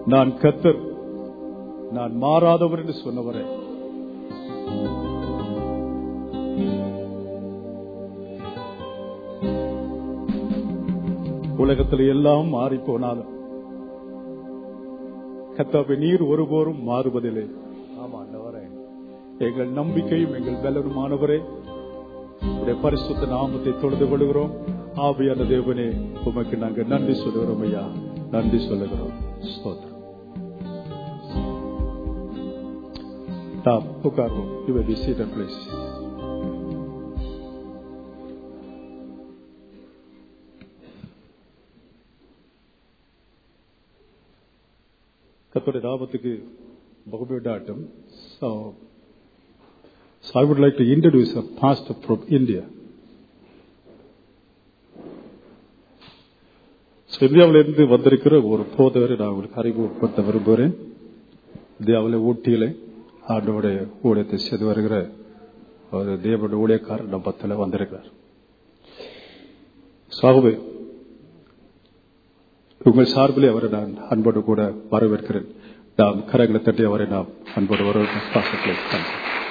நான் கத்தர் நான் மாறாதவர் என்று சொன்னவரே உலகத்தில் எல்லாம் மாறி போனாலும் கத்தாவை நீர் ஒருபோரும் மாறுவதில்லை ஆமா ஆண்டவரே எங்கள் நம்பிக்கையும் எங்கள் பலனுமானவரே உடைய பரிசுத்த நாமத்தை தொழுது கொள்கிறோம் ஆவியான தேவனே உமக்கு நாங்கள் நன்றி சொல்லுகிறோம் ஐயா நன்றி சொல்லுகிறோம் ஸ்தோத்திரம் நாம் உட்கார்வோம் இவர் தி சீட் பிளேஸ் கத்தோடைய நாமத்துக்கு பகுபேடாட்டம் So, so I would like to introduce a pastor from India. So, இந்தியாவிலிருந்து வந்திருக்கிற ஒரு போதவரை நான் உங்களுக்கு அறிமுகப்படுத்த விரும்புகிறேன் இந்தியாவில் ஊட்டியில ஆண்டோடைய ஊழியத்தை செய்து வருகிற ஒரு தேவனுடைய ஊழியக்காரர் நம்பத்தில் வந்திருக்கிறார் சாகுவே உங்கள் சார்பிலே அவரை நான் அன்போடு கூட வரவேற்கிறேன் நாம் கரங்களை தட்டி அவரை நாம் அன்போடு வரவேற்கிறேன்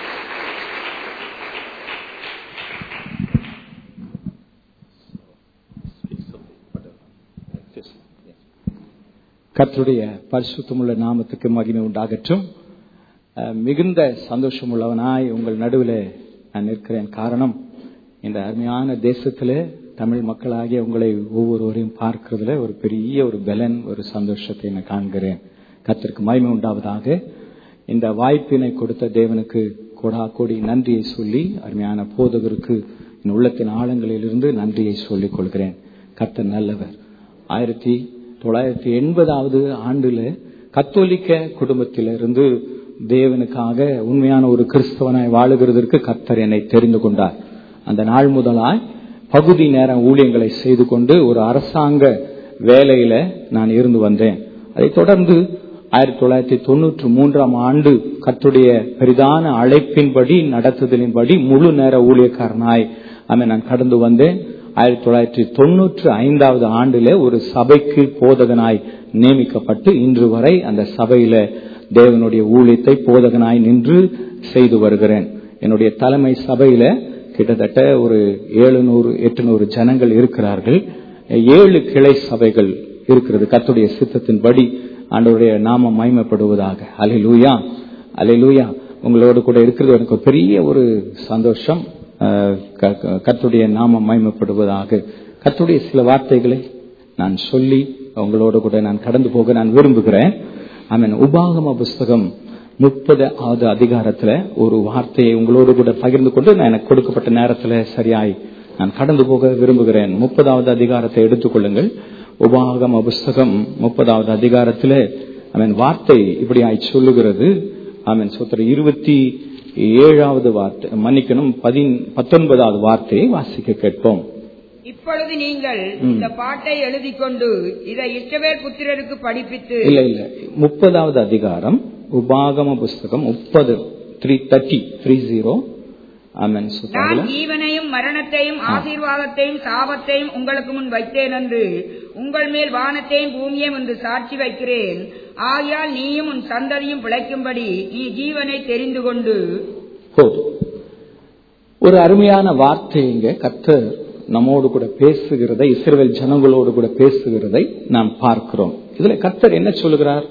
கர்த்தருடைய பரிசுத்தமுள்ள நாமத்துக்கு மகிமை உண்டாகட்டும் அஹ், மிகுந்த சந்தோஷம் உள்ளவனாய் உங்கள் நடுவில் நான் நிற்கிறேன் காரணம் இந்த அருமையான தேசத்திலே தமிழ் மக்களாகிய உங்களை ஒவ்வொருவரையும் பார்க்கிறதுல ஒரு பெரிய ஒரு பலன் ஒரு சந்தோஷத்தை நான் காண்கிறேன் கர்த்தருக்கு மகிமை உண்டாவதாக இந்த வாய்ப்பினை கொடுத்த தேவனுக்கு கொடா கோடி நன்றியை சொல்லி அருமையான போதகருக்கு என் உள்ளத்தின் ஆழங்களிலிருந்து நன்றியை சொல்லிக் கொள்கிறேன் கர்த்தர் நல்லவர் ஆயிரத்தி தொள்ளாயிரத்தி எண்பதாவது ஆண்டுல கத்தோலிக்க குடும்பத்திலிருந்து தேவனுக்காக உண்மையான ஒரு கிறிஸ்தவனாய் வாழுகிறதற்கு கர்த்தர் என்னை தெரிந்து கொண்டார் அந்த நாள் முதலாய் பகுதி நேர ஊழியங்களை செய்து கொண்டு ஒரு அரசாங்க வேலையில நான் இருந்து வந்தேன் அதைத் தொடர்ந்து ஆயிரத்தி தொள்ளாயிரத்தி தொண்ணூற்றி மூன்றாம் ஆண்டு கத்துடைய பெரிதான அழைப்பின்படி நடத்துதலின்படி முழு நேர ஊழியக்காரனாய் அதை நான் கடந்து வந்தேன் ஆயிரத்தி தொள்ளாயிரத்தி தொண்ணூற்று ஐந்தாவது ஆண்டிலே ஒரு சபைக்கு போதகனாய் நியமிக்கப்பட்டு இன்று வரை அந்த சபையில தேவனுடைய ஊழியத்தை போதகனாய் நின்று செய்து வருகிறேன் என்னுடைய தலைமை சபையில கிட்டத்தட்ட ஒரு ஏழுநூறு எட்டுநூறு ஜனங்கள் இருக்கிறார்கள் ஏழு கிளை சபைகள் இருக்கிறது கத்துடைய சித்தத்தின்படி ஆண்டவருடைய நாமம் மகிமைப்படுவதாக அலையிலூயா அலையிலூயா உங்களோடு கூட இருக்கிறது எனக்கு ஒரு பெரிய ஒரு சந்தோஷம் அஹ், க- க- கர்த்தருடைய நாமம் மகிமைப்படுவதாக கர்த்தருடைய சில வார்த்தைகளை நான் சொல்லி உங்களோடு கூட நான் கடந்து போக நான் விரும்புகிறேன் ஆமென் உபாகம புஸ்தகம் முப்பதாவது அதிகாரத்துல ஒரு வார்த்தையை உங்களோடு கூட பகிர்ந்து கொண்டு நான் எனக்கு கொடுக்கப்பட்ட நேரத்துல சரியாய் நான் கடந்து போக விரும்புகிறேன் முப்பதாவது அதிகாரத்தை எடுத்துக்கொள்ளுங்கள் உபாகம புஸ்தகம் முப்பதாவது அதிகாரத்துல அவன் வார்த்தை இப்படியாய் சொல்லுகிறது அவன் சொத்துற இருபத்தி ஏழாவது வார்த்தை மன்னிக்கணும் பதின் பத்தொன்பதாவது வார்த்தையை வாசிக்க கேட்போம் இப்பொழுது நீங்கள் இந்த பாட்டை எழுதிக் கொண்டு இதை இஸ்ரவேல் புத்திரருக்கு படிப்பித்து இல்ல இல்ல முப்பதாவது அதிகாரம் உபாகம புஸ்தகம் முப்பது த்ரீ தேர்ட்டி த்ரீ ஜீரோ ஆமன் நான் சொல்றாங்களா ஜீவனையும் மரணத்தையும் ஆசீர்வாதத்தையும் சாபத்தையும் உங்களுக்கு முன் வைத்தேன் என்று உங்கள் மேல் வானத்தையும் பூமியையும் என்று சாட்சி வைக்கிறேன் ஆகையால் நீயும் உன் சந்ததியும் பிழைக்கும்படி நீ ஜீவனை தெரிந்து கொண்டு போதும் ஒரு அருமையான வார்த்தை இங்க கர்த்தர் நம்மோடு கூட பேசுகிறதை இஸ்ரவேல் ஜனங்களோடு கூட பேசுகிறதை நாம் பார்க்கிறோம் இதுல கர்த்தர் என்ன சொல்லுகிறார்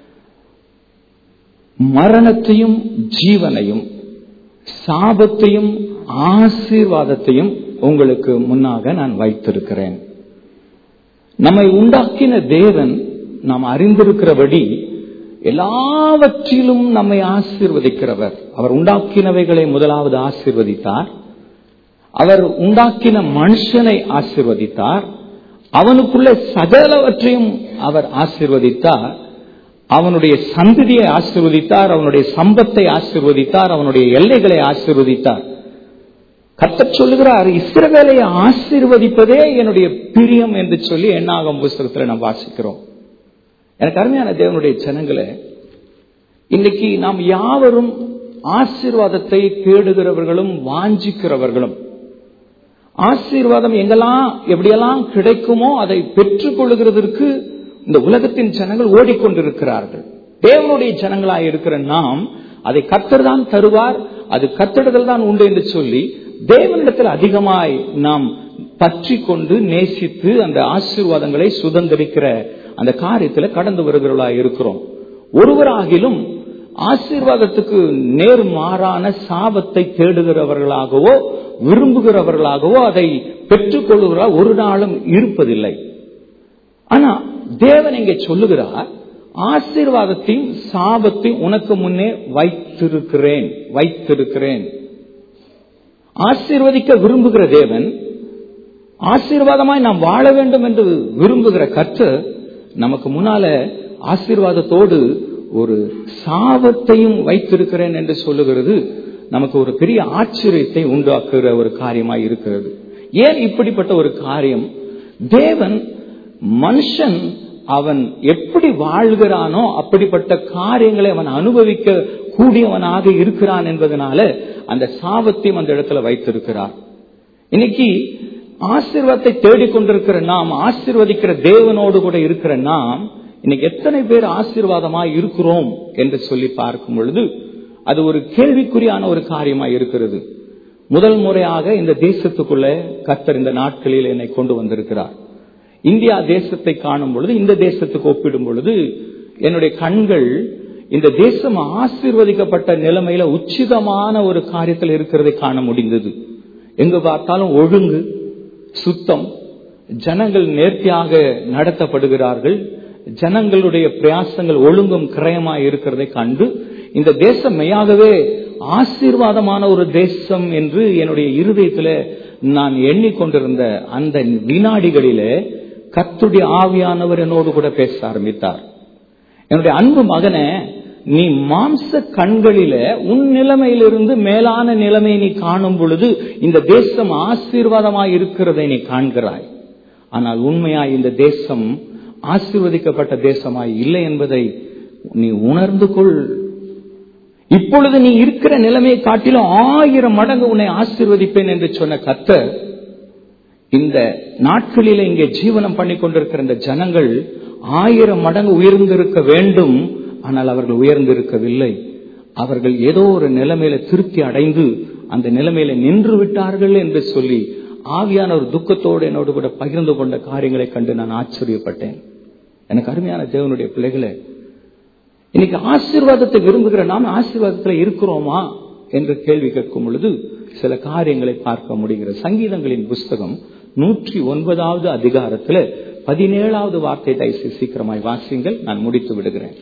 மரணத்தையும் ஜீவனையும் சாபத்தையும் ஆசீர்வாதத்தையும் உங்களுக்கு முன்னாக நான் வைத்திருக்கிறேன் நம்மை உண்டாக்கின தேவன் நாம் அறிந்திருக்கிறபடி எல்லாவற்றிலும் நம்மை ஆசீர்வதிக்கிறவர் அவர் உண்டாக்கினவைகளை முதலாவது ஆசீர்வதித்தார் அவர் உண்டாக்கின மனுஷனை ஆசீர்வதித்தார் அவனுக்குள்ள சகலவற்றையும் அவர் ஆசீர்வதித்தார் அவனுடைய சந்ததியை ஆசீர்வதித்தார் அவனுடைய சம்பத்தை ஆசீர்வதித்தார் அவனுடைய எல்லைகளை ஆசீர்வதித்தார் கர்த்தர் சொல்லுகிறார் இஸ்ரவேலை ஆசீர்வதிப்பதே என்னுடைய பிரியம் என்று சொல்லி எண்ணாகம் புஸ்தகத்துல நாம் வாசிக்கிறோம் எனக்கு அருமையான தேவனுடைய ஜனங்களே இன்னைக்கு நாம் யாவரும் ஆசீர்வாதத்தை தேடுகிறவர்களும் வாஞ்சிக்கிறவர்களும் ஆசீர்வாதம் எங்கெல்லாம் எப்படியெல்லாம் கிடைக்குமோ அதை பெற்றுக் கொள்ளுகிறதற்கு இந்த உலகத்தின் ஜனங்கள் ஓடிக்கொண்டிருக்கிறார்கள் தேவனுடைய ஜனங்களாய் இருக்கிற நாம் அதை கத்தர் தான் தருவார் அது கத்திடுதல் தான் உண்டு என்று சொல்லி தேவனிடத்தில் அதிகமாய் நாம் பற்றி கொண்டு நேசித்து அந்த ஆசீர்வாதங்களை சுதந்திரிக்கிற அந்த காரியத்தில் கடந்து வருகிறவர்களா இருக்கிறோம் ஒருவராகிலும் ஆசீர்வாதத்துக்கு நேர்மாறான சாபத்தை தேடுகிறவர்களாகவோ விரும்புகிறவர்களாகவோ அதை பெற்றுக் கொள்ளுகிறா ஒரு நாளும் இருப்பதில்லை ஆனா தேவன் இங்கே சொல்லுகிறார் ஆசீர்வாதத்தையும் சாபத்தையும் உனக்கு முன்னே வைத்திருக்கிறேன் வைத்திருக்கிறேன் ஆசீர்வதிக்க விரும்புகிற தேவன் ஆசீர்வாதமாய் நாம் வாழ வேண்டும் என்று விரும்புகிற கற்று நமக்கு முன்னால ஆசீர்வாதத்தோடு ஒரு சாபத்தையும் வைத்திருக்கிறேன் என்று சொல்லுகிறது நமக்கு ஒரு பெரிய ஆச்சரியத்தை உண்டாக்குகிற ஒரு காரியமாய் இருக்கிறது ஏன் இப்படிப்பட்ட ஒரு காரியம் தேவன் மனுஷன் அவன் எப்படி வாழ்கிறானோ அப்படிப்பட்ட காரியங்களை அவன் அனுபவிக்க கூடியவனாக இருக்கிறான் என்பதனால அந்த சாபத்தையும் அந்த இடத்துல வைத்திருக்கிறார் இன்னைக்கு ஆசீர்வாதத்தை தேடிக்கொண்டிருக்கிற நாம் ஆசீர்வதிக்கிற தேவனோடு கூட இருக்கிற நாம் இன்னைக்கு எத்தனை பேர் ஆசீர்வாதமா இருக்கிறோம் என்று சொல்லி பார்க்கும் பொழுது அது ஒரு கேள்விக்குறியான ஒரு காரியமா இருக்கிறது முதல் முறையாக இந்த தேசத்துக்குள்ள கத்தர் இந்த நாட்களில் என்னை கொண்டு வந்திருக்கிறார் இந்தியா தேசத்தை காணும் பொழுது இந்த தேசத்துக்கு ஒப்பிடும் பொழுது என்னுடைய கண்கள் இந்த தேசம் ஆசீர்வதிக்கப்பட்ட நிலைமையில உச்சிதமான ஒரு காரியத்தில் இருக்கிறதை காண முடிந்தது எங்கு பார்த்தாலும் ஒழுங்கு சுத்தம் ஜனங்கள் நேர்த்தியாக நடத்தப்படுகிறார்கள் ஜனங்களுடைய பிரயாசங்கள் ஒழுங்கும் கிரயமாய் இருக்கிறதை கண்டு இந்த தேசம் மெய்யாகவே ஆசீர்வாதமான ஒரு தேசம் என்று என்னுடைய இருதயத்துல நான் எண்ணிக்கொண்டிருந்த அந்த வினாடிகளிலே கத்துடைய ஆவியானவர் என்னோடு கூட பேச ஆரம்பித்தார் என்னுடைய அன்பு மகனே நீ மாம்ச கண்களில உன் நிலைமையிலிருந்து மேலான நிலைமையை நீ காணும் பொழுது இந்த தேசம் ஆசீர்வாதமாய் இருக்கிறதை நீ காண்கிறாய் ஆனால் உண்மையாய் இந்த தேசம் ஆசீர்வதிக்கப்பட்ட தேசமாய் இல்லை என்பதை நீ உணர்ந்து கொள் இப்பொழுது நீ இருக்கிற நிலைமையை காட்டிலும் ஆயிரம் மடங்கு உன்னை ஆசீர்வதிப்பேன் என்று சொன்ன கத்தர் இந்த நாட்களில இங்கே ஜீவனம் பண்ணி கொண்டிருக்கிற இந்த ஜனங்கள் ஆயிரம் மடங்கு உயர்ந்திருக்க வேண்டும் ஆனால் அவர்கள் உயர்ந்திருக்கவில்லை அவர்கள் ஏதோ ஒரு நிலைமையில திருப்தி அடைந்து அந்த நிலைமையில நின்று விட்டார்கள் என்று சொல்லி ஆவியான ஒரு துக்கத்தோடு என்னோடு கூட பகிர்ந்து கொண்ட காரியங்களை கண்டு நான் ஆச்சரியப்பட்டேன் எனக்கு அருமையான தேவனுடைய பிள்ளைகளை இன்னைக்கு ஆசீர்வாதத்தை விரும்புகிற நாம் ஆசீர்வாதத்துல இருக்கிறோமா என்று கேள்வி கேட்கும் பொழுது சில காரியங்களை பார்க்க முடிகிறது சங்கீதங்களின் புஸ்தகம் நூற்றி ஒன்பதாவது அதிகாரத்துல பதினேழாவது வார்த்தை தயவு சீக்கிரமாய் வாசிங்கள் நான் முடித்து விடுகிறேன்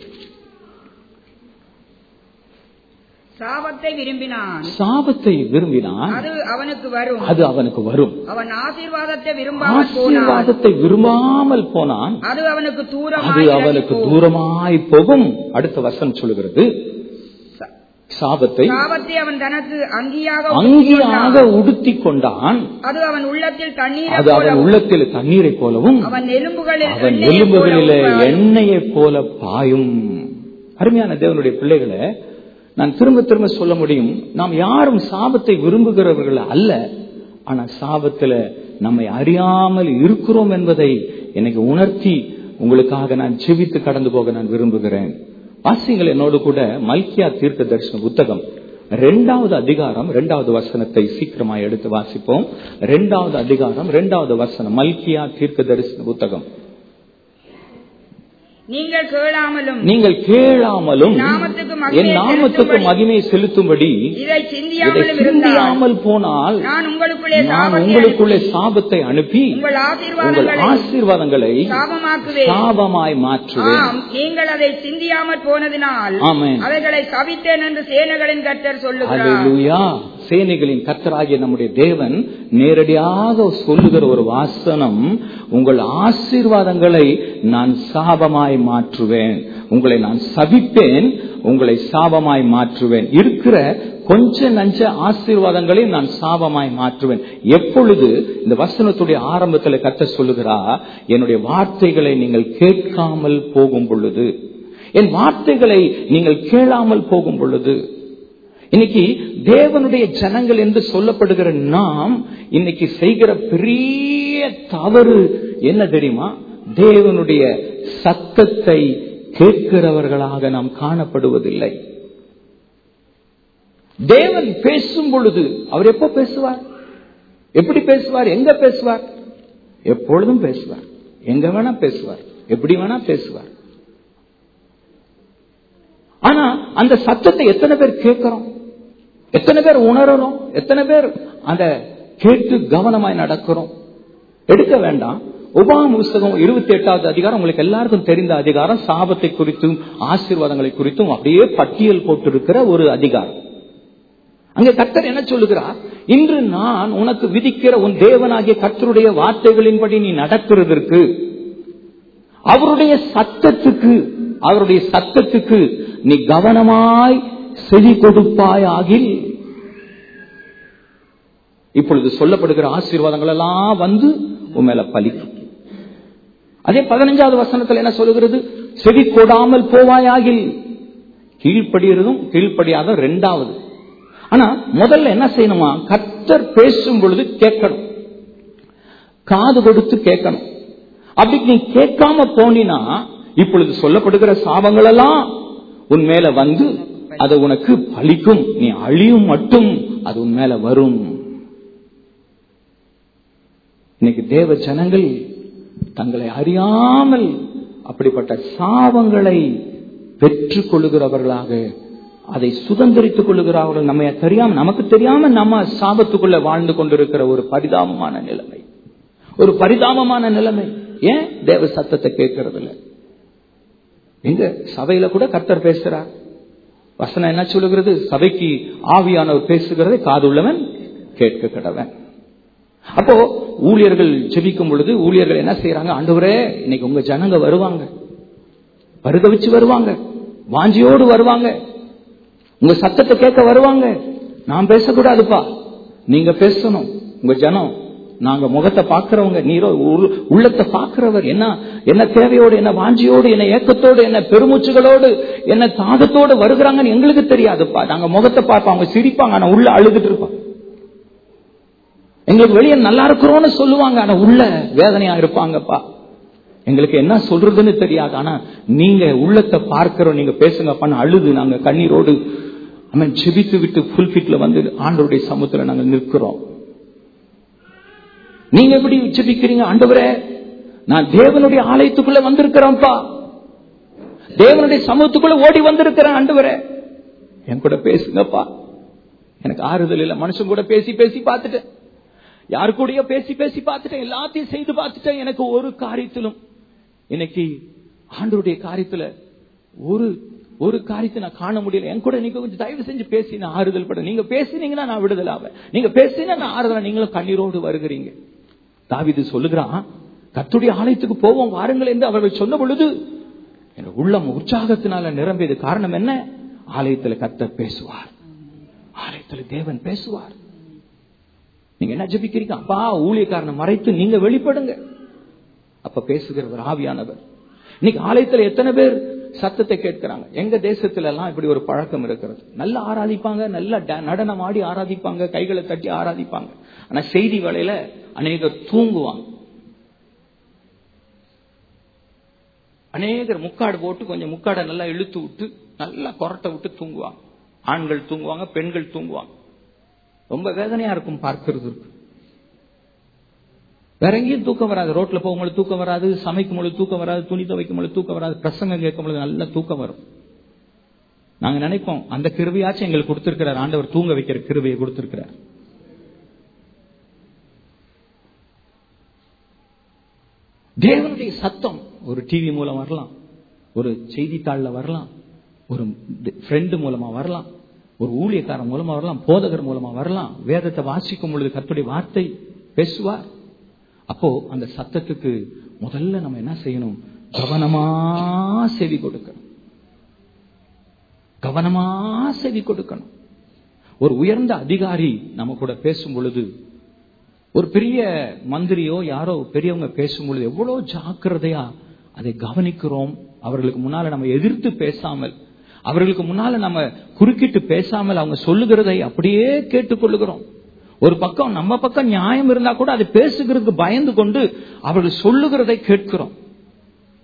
சாபத்தை விரும்பினான் சாபத்தை விரும்பினான் அது அவனுக்கு வரும் அது அவனுக்கு வரும் அவன் ஆசீர்வாதத்தை விரும்பாமல் போனான் ஆசீர்வாதத்தை விரும்பாமல் போனான் அது அவனுக்கு அது தூரமாய் அவனுக்கு விலகிப் போகும். தூரமாய் போகும் அடுத்த வசனம் சொல்லுகிறது ச- சாபத்தை சாபத்தை அவன் தனக்கு அங்கியாக அங்கியாக உடுத்திக் உடுத்தி கொண்டான் அது அவன் உள்ளத்தில் தண்ணீரை அது அவன் போலவும், உள்ளத்தில் தண்ணீரை போலவும் அவன் எலும்புகளில் அவன் எண்ணெயைப் எலும்புகளிலே போலவும் பாயும். எண்ணெயைப் போல பாயும் அருமையான தேவனுடைய பிள்ளைகளை நான் திரும்ப திரும்ப சொல்ல முடியும் நாம் யாரும் சாபத்தை விரும்புகிறவர்கள் அல்ல ஆனா சாபத்துல நம்மை அறியாமல் இருக்கிறோம் என்பதை எனக்கு உணர்த்தி உங்களுக்காக நான் செவித்து கடந்து போக நான் விரும்புகிறேன் வாசிங்கள் என்னோடு கூட மல்கியா தீர்க்க தரிசன புத்தகம் இரண்டாவது அதிகாரம் இரண்டாவது வசனத்தை சீக்கிரமா எடுத்து வாசிப்போம் இரண்டாவது அதிகாரம் இரண்டாவது வசனம் மல்கியா தீர்க்க தரிசன புத்தகம் நீங்கள் கேளாமலும் நீங்கள் கேளாமலும் என் நாமத்துக்கு மகிமை என் நாமத்துக்கு செலுத்தும்படி மகிமை செலுத்தும்படி இதை இதை சிந்தியாமலும் இருந்தால் சிந்தியாமல் போனால் நான் உங்களுக்குள்ளே நான் சாபத்தை உங்களுக்குள்ளே அனுப்பி சாபத்தை அனுப்பி உங்கள் உங்கள் ஆசீர்வாதங்களை ஆசீர்வாதங்களை சாபமாக்குவேன் சாபமாய் மாற்றுவேன் ஆம் நீங்கள் அதை சிந்தியாமற் போனதினால் ஆமென். அவைகளை சபித்தேன் என்று சேனைகளின் கர்த்தர் சொல்லுகிறார் அல்லேலூயா சேனைகளின் கத்தராகிய நம்முடைய தேவன் நேரடியாக சொல்லுகிற ஒரு வாசனம் உங்கள் ஆசீர்வாதங்களை நான் சாபமாய் மாற்றுவேன் உங்களை நான் சபிப்பேன் உங்களை சாபமாய் மாற்றுவேன் இருக்கிற கொஞ்ச நஞ்ச ஆசீர்வாதங்களை நான் சாபமாய் மாற்றுவேன் எப்பொழுது இந்த வசனத்துடைய ஆரம்பத்தில் கத்த சொல்லுகிறா என்னுடைய வார்த்தைகளை நீங்கள் கேட்காமல் போகும் பொழுது என் வார்த்தைகளை நீங்கள் கேளாமல் போகும் பொழுது இன்னைக்கு தேவனுடைய ஜனங்கள் என்று சொல்லப்படுகிற நாம் இன்னைக்கு செய்கிற பெரிய தவறு என்ன தெரியுமா தேவனுடைய சத்தத்தை கேட்கிறவர்களாக நாம் காணப்படுவதில்லை தேவன் பேசும் பொழுது அவர் எப்போ பேசுவார் எப்படி பேசுவார் எங்க பேசுவார் எப்பொழுதும் பேசுவார் எங்க வேணா பேசுவார் எப்படி வேணா பேசுவார் ஆனா அந்த சத்தத்தை எத்தனை பேர் கேட்கிறோம் எத்தனை பேர் உணரணும் எத்தனை பேர் அந்த கேட்டு கவனமாய் நடக்கிறோம் எடுக்க வேண்டாம் உபாம புஸ்தகம் இருபத்தி எட்டாவது அதிகாரம் உங்களுக்கு எல்லாருக்கும் தெரிந்த அதிகாரம் சாபத்தை குறித்தும் ஆசீர்வாதங்களை குறித்தும் அப்படியே பட்டியல் போட்டிருக்கிற ஒரு அதிகாரம் அங்கே கர்த்தர் என்ன சொல்லுகிறார் இன்று நான் உனக்கு விதிக்கிற உன் தேவனாகிய கர்த்தருடைய வார்த்தைகளின்படி நீ நடக்கிறதற்கு அவருடைய சத்தத்துக்கு அவருடைய சத்தத்துக்கு நீ கவனமாய் செவி கொடுப்பாயாகில் இப்பொழுது சொல்லப்படுகிற ஆசீர்வாதங்கள் எல்லாம் வந்து உன் மேல பலிக்கும் அதே பதினஞ்சாவது வசனத்தில் என்ன சொல்லுகிறது செவி கொடாமல் போவாயாகில் கீழ்ப்படிகிறதும் கீழ்ப்படியாத ரெண்டாவது ஆனா முதல்ல என்ன செய்யணுமா கர்த்தர் பேசும் பொழுது கேட்கணும் காது கொடுத்து கேட்கணும் அப்படி நீ கேட்காம போனினா இப்பொழுது சொல்லப்படுகிற சாபங்கள் எல்லாம் உன் மேல வந்து அது உனக்கு பலிக்கும் நீ அழியும் மட்டும் அது உன் மேல வரும் இன்னைக்கு தேவ ஜனங்கள் தங்களை அறியாமல் அப்படிப்பட்ட சாபங்களை பெற்றுக் கொள்ளுகிறவர்களாக அதை சுதந்திரித்துக் கொள்ளுகிறார்கள் நம்ம தெரியாம நமக்கு தெரியாம நம்ம சாபத்துக்குள்ள வாழ்ந்து கொண்டிருக்கிற ஒரு பரிதாபமான நிலைமை ஒரு பரிதாபமான நிலைமை ஏன் தேவ சத்தத்தை கேட்கறது இல்ல எங்க சபையில கூட கர்த்தர் பேசுறார் வசனம் என்ன சொல்லுகிறது சபைக்கு ஆவியானவர் பேசுகிறதை காதுள்ளவன் கேட்க கடவன் அப்போ ஊழியர்கள் ஜெபிக்கும் பொழுது ஊழியர்கள் என்ன செய்யறாங்க ஆண்டவரே இன்னைக்கு உங்க ஜனங்க வருவாங்க வருக வச்சு வருவாங்க வாஞ்சியோடு வருவாங்க உங்க சத்தத்தை கேட்க வருவாங்க நான் பேசக்கூடாதுப்பா நீங்க பேசணும் உங்க ஜனம் நாங்க முகத்தை பாக்குறவங்க நீரோ உள்- உள்ளத்தை பாக்குறவர் என்ன என்ன தேவையோடு என்ன வாஞ்சியோடு என்ன ஏக்கத்தோடு என்ன பெருமூச்சுகளோடு என்ன தாகத்தோடு வருகிறாங்கன்னு எங்களுக்கு தெரியாதுப்பா நாங்க முகத்தை பார்ப்போம் அவங்க சிரிப்பாங்க ஆனா உள்ள அழுதுட்டு இருப்பாங்க எங்களுக்கு வெளியே நல்லா இருக்கிறோம்னு சொல்லுவாங்க ஆனா உள்ள வேதனையா இருப்பாங்கப்பா எங்களுக்கு என்ன சொல்றதுன்னு தெரியாது ஆனா நீங்க உள்ளத்தை பார்க்கிறோம் நீங்க பேசுங்கப்பான்னு அழுது நாங்க கண்ணீரோடு I mean, ஜெபித்து விட்டு ஃபுல் ஃபிட்ல வந்து ஆண்டவருடைய சமூகத்துல நாங்க நிற்கிறோம் நீங்க எப்படி ஜெபிக்கிறீங்க ஆண்டவரே நான் தேவனுடைய ஆலயத்துக்குள்ள வந்திருக்கிறேன்ப்பா தேவனுடைய சமூகத்துக்குள்ள ஓடி வந்திருக்கிறேன் ஆண்டவரே என் கூட பேசுங்கப்பா எனக்கு ஆறுதல் இல்ல மனுஷன் கூட பேசி பேசி பார்த்துட்டேன் யாரு கூடயோ பேசி பேசி பார்த்துட்டேன் எல்லாத்தையும் செய்து பார்த்துட்டேன் எனக்கு ஒரு காரியத்திலும் இன்னைக்கு ஆண்டவருடைய காரியத்துல ஒரு ஒரு காரியத்தை நான் காண முடியல என் கூட நீங்க கொஞ்சம் தயவு செஞ்சு பேசி நான் ஆறுதல் பட நீங்க பேசினீங்கன்னா நான் விடுதல் ஆவேன் நீங்க பேசினா நான் ஆறுதல் நீங்களும் கண்ணீரோடு வருகிறீங்க தாவிது சொல்லுகிறான் கத்துடைய ஆலயத்துக்கு போவோம் வாருங்கள் என்று அவர்கள் சொன்ன பொழுது என் உள்ளம் உற்சாகத்தினால நிரம்பியது காரணம் என்ன ஆலயத்துல கத்தர் பேசுவார் ஆலயத்துல தேவன் பேசுவார் நீங்க என்ன ஜெபிக்கிறீங்க அப்பா ஊழியக்காரனை மறைத்து நீங்க வெளிப்படுங்க அப்ப பேசுகிறவர் ஆவியானவர் இன்னைக்கு ஆலயத்துல எத்தனை பேர் சத்தத்தை கேட்கிறாங்க எங்க தேசத்துல எல்லாம் இப்படி ஒரு பழக்கம் இருக்கிறது நல்லா ஆராதிப்பாங்க நல்லா ட- நடனம் ஆடி ஆராதிப்பாங்க கைகளை தட்டி ஆராதிப்பாங்க ஆனா செய்தி வேளையில அநேகர் தூங்குவாங்க அநேகர் முக்காடு போட்டு கொஞ்சம் முக்காடை நல்லா இழுத்து விட்டு நல்லா கொரட்டை விட்டு தூங்குவாங்க ஆண்கள் தூங்குவாங்க பெண்கள் தூங்குவாங்க ரொம்ப வேதனையா இருக்கும் பார்க்கிறது வேற எங்கேயும் தூக்கம் வராது ரோட்ல போகும்போது தூக்கம் வராது சமைக்கும் பொழுது தூக்கம் வராது துணி துவைக்கும் பொழுது தூக்கம் வராது பிரசங்கம் கேட்கும் பொழுது நல்ல தூக்கம் வரும் நாங்க நினைப்போம் அந்த கிருபையாச்சும் எங்களுக்கு கொடுத்திருக்கிறார் ஆண்டவர் தூங்க வைக்கிற கிருபையை கொடுத்திருக்கிறார் தேவனுடைய சத்தம் ஒரு டிவி மூலம் வரலாம் ஒரு செய்தித்தாள்ல வரலாம் ஒரு ஃப்ரெண்டு மூலமா வரலாம் ஒரு ஊழியக்காரன் மூலமா வரலாம் போதகர் மூலமா வரலாம் வேதத்தை வாசிக்கும் பொழுது கர்த்தருடைய வார்த்தை பேசுவார் அப்போ அந்த சத்தத்துக்கு முதல்ல நம்ம என்ன செய்யணும் கவனமா செவி கொடுக்கணும் கவனமா செவி கொடுக்கணும் ஒரு உயர்ந்த அதிகாரி நம்ம கூட பேசும் பொழுது ஒரு பெரிய மந்திரியோ யாரோ பெரியவங்க பேசும் பொழுது எவ்வளவு ஜாக்கிரதையா அதை கவனிக்கிறோம் அவர்களுக்கு முன்னால நம்ம எதிர்த்து பேசாமல் அவர்களுக்கு முன்னால நம்ம குறுக்கிட்டு பேசாமல் அவங்க சொல்லுகிறதை அப்படியே கேட்டுக்கொள்ளுகிறோம் ஒரு பக்கம் நம்ம பக்கம் நியாயம் இருந்தா கூட அதை பேசுகிறதுக்கு பயந்து கொண்டு அவர்கள் சொல்லுகிறதை கேட்கிறோம்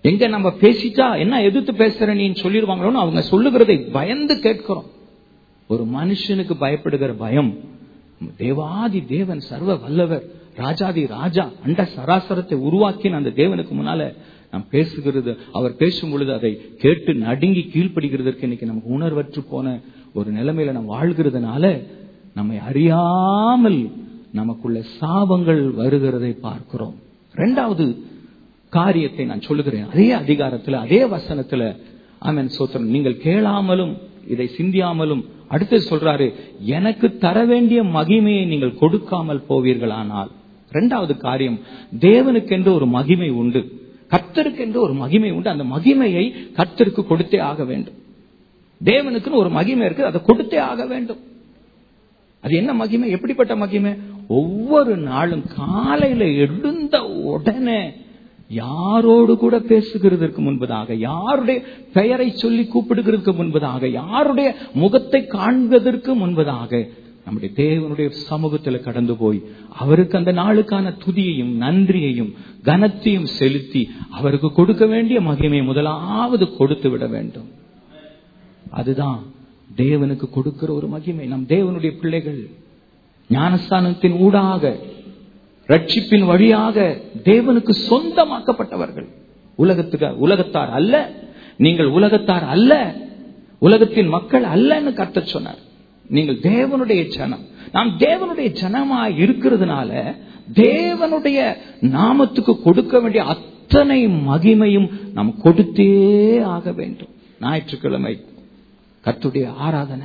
எங்க நம்ம பேசிட்டா என்ன எதிர்த்து பேசுற நீ சொல்லிடுவாங்களோன்னு அவங்க சொல்லுகிறதை பயந்து கேட்கிறோம் ஒரு மனுஷனுக்கு பயப்படுகிற பயம் தேவாதி தேவன் சர்வ வல்லவர் ராஜாதி ராஜா அண்ட சராசரத்தை உருவாக்கின அந்த தேவனுக்கு முன்னால நாம் பேசுகிறது அவர் பேசும் பொழுது அதை கேட்டு நடுங்கி கீழ்ப்படுகிறதற்கு இன்னைக்கு நமக்கு உணர்வற்று போன ஒரு நிலைமையில நாம் வாழ்கிறதுனால நம்மை அறியாமல் நமக்குள்ள சாபங்கள் வருகிறதை பார்க்கிறோம் இரண்டாவது காரியத்தை நான் சொல்லுகிறேன் அதே அதிகாரத்துல அதே வசனத்துல ஆமென் சோத்திரம் நீங்கள் கேளாமலும் இதை சிந்தியாமலும் அடுத்து சொல்றாரு எனக்கு தர வேண்டிய மகிமையை நீங்கள் கொடுக்காமல் போவீர்களானால் இரண்டாவது காரியம் தேவனுக்கென்று ஒரு மகிமை உண்டு கர்த்தருக்கென்று ஒரு மகிமை உண்டு அந்த மகிமையை கர்த்தருக்கு கொடுத்தே ஆக வேண்டும் தேவனுக்குன்னு ஒரு மகிமை இருக்கு அதை கொடுத்தே ஆக வேண்டும் அது என்ன மகிமை எப்படிப்பட்ட மகிமை ஒவ்வொரு நாளும் காலையில எழுந்த உடனே யாரோடு கூட பேசுகிறதற்கு முன்பதாக யாருடைய பெயரை சொல்லி கூப்பிடுகிறதுக்கு முன்பதாக யாருடைய முகத்தை காண்பதற்கு முன்பதாக நம்முடைய தேவனுடைய சமூகத்தில் கடந்து போய் அவருக்கு அந்த நாளுக்கான துதியையும் நன்றியையும் கனத்தையும் செலுத்தி அவருக்கு கொடுக்க வேண்டிய மகிமையை முதலாவது கொடுத்து விட வேண்டும் அதுதான் தேவனுக்கு கொடுக்கிற ஒரு மகிமை நம் தேவனுடைய பிள்ளைகள் ஞானஸ்தானத்தின் ஊடாக ரட்சிப்பின் வழியாக தேவனுக்கு சொந்தமாக்கப்பட்டவர்கள் உலகத்துக்கு உலகத்தார் அல்ல நீங்கள் உலகத்தார் அல்ல உலகத்தின் மக்கள் அல்லன்னு கத்த சொன்னார் நீங்கள் தேவனுடைய ஜனம் நாம் தேவனுடைய ஜனமா இருக்கிறதுனால தேவனுடைய நாமத்துக்கு கொடுக்க வேண்டிய அத்தனை மகிமையும் நாம் கொடுத்தே ஆக வேண்டும் ஞாயிற்றுக்கிழமை கத்துடைய ஆராதனை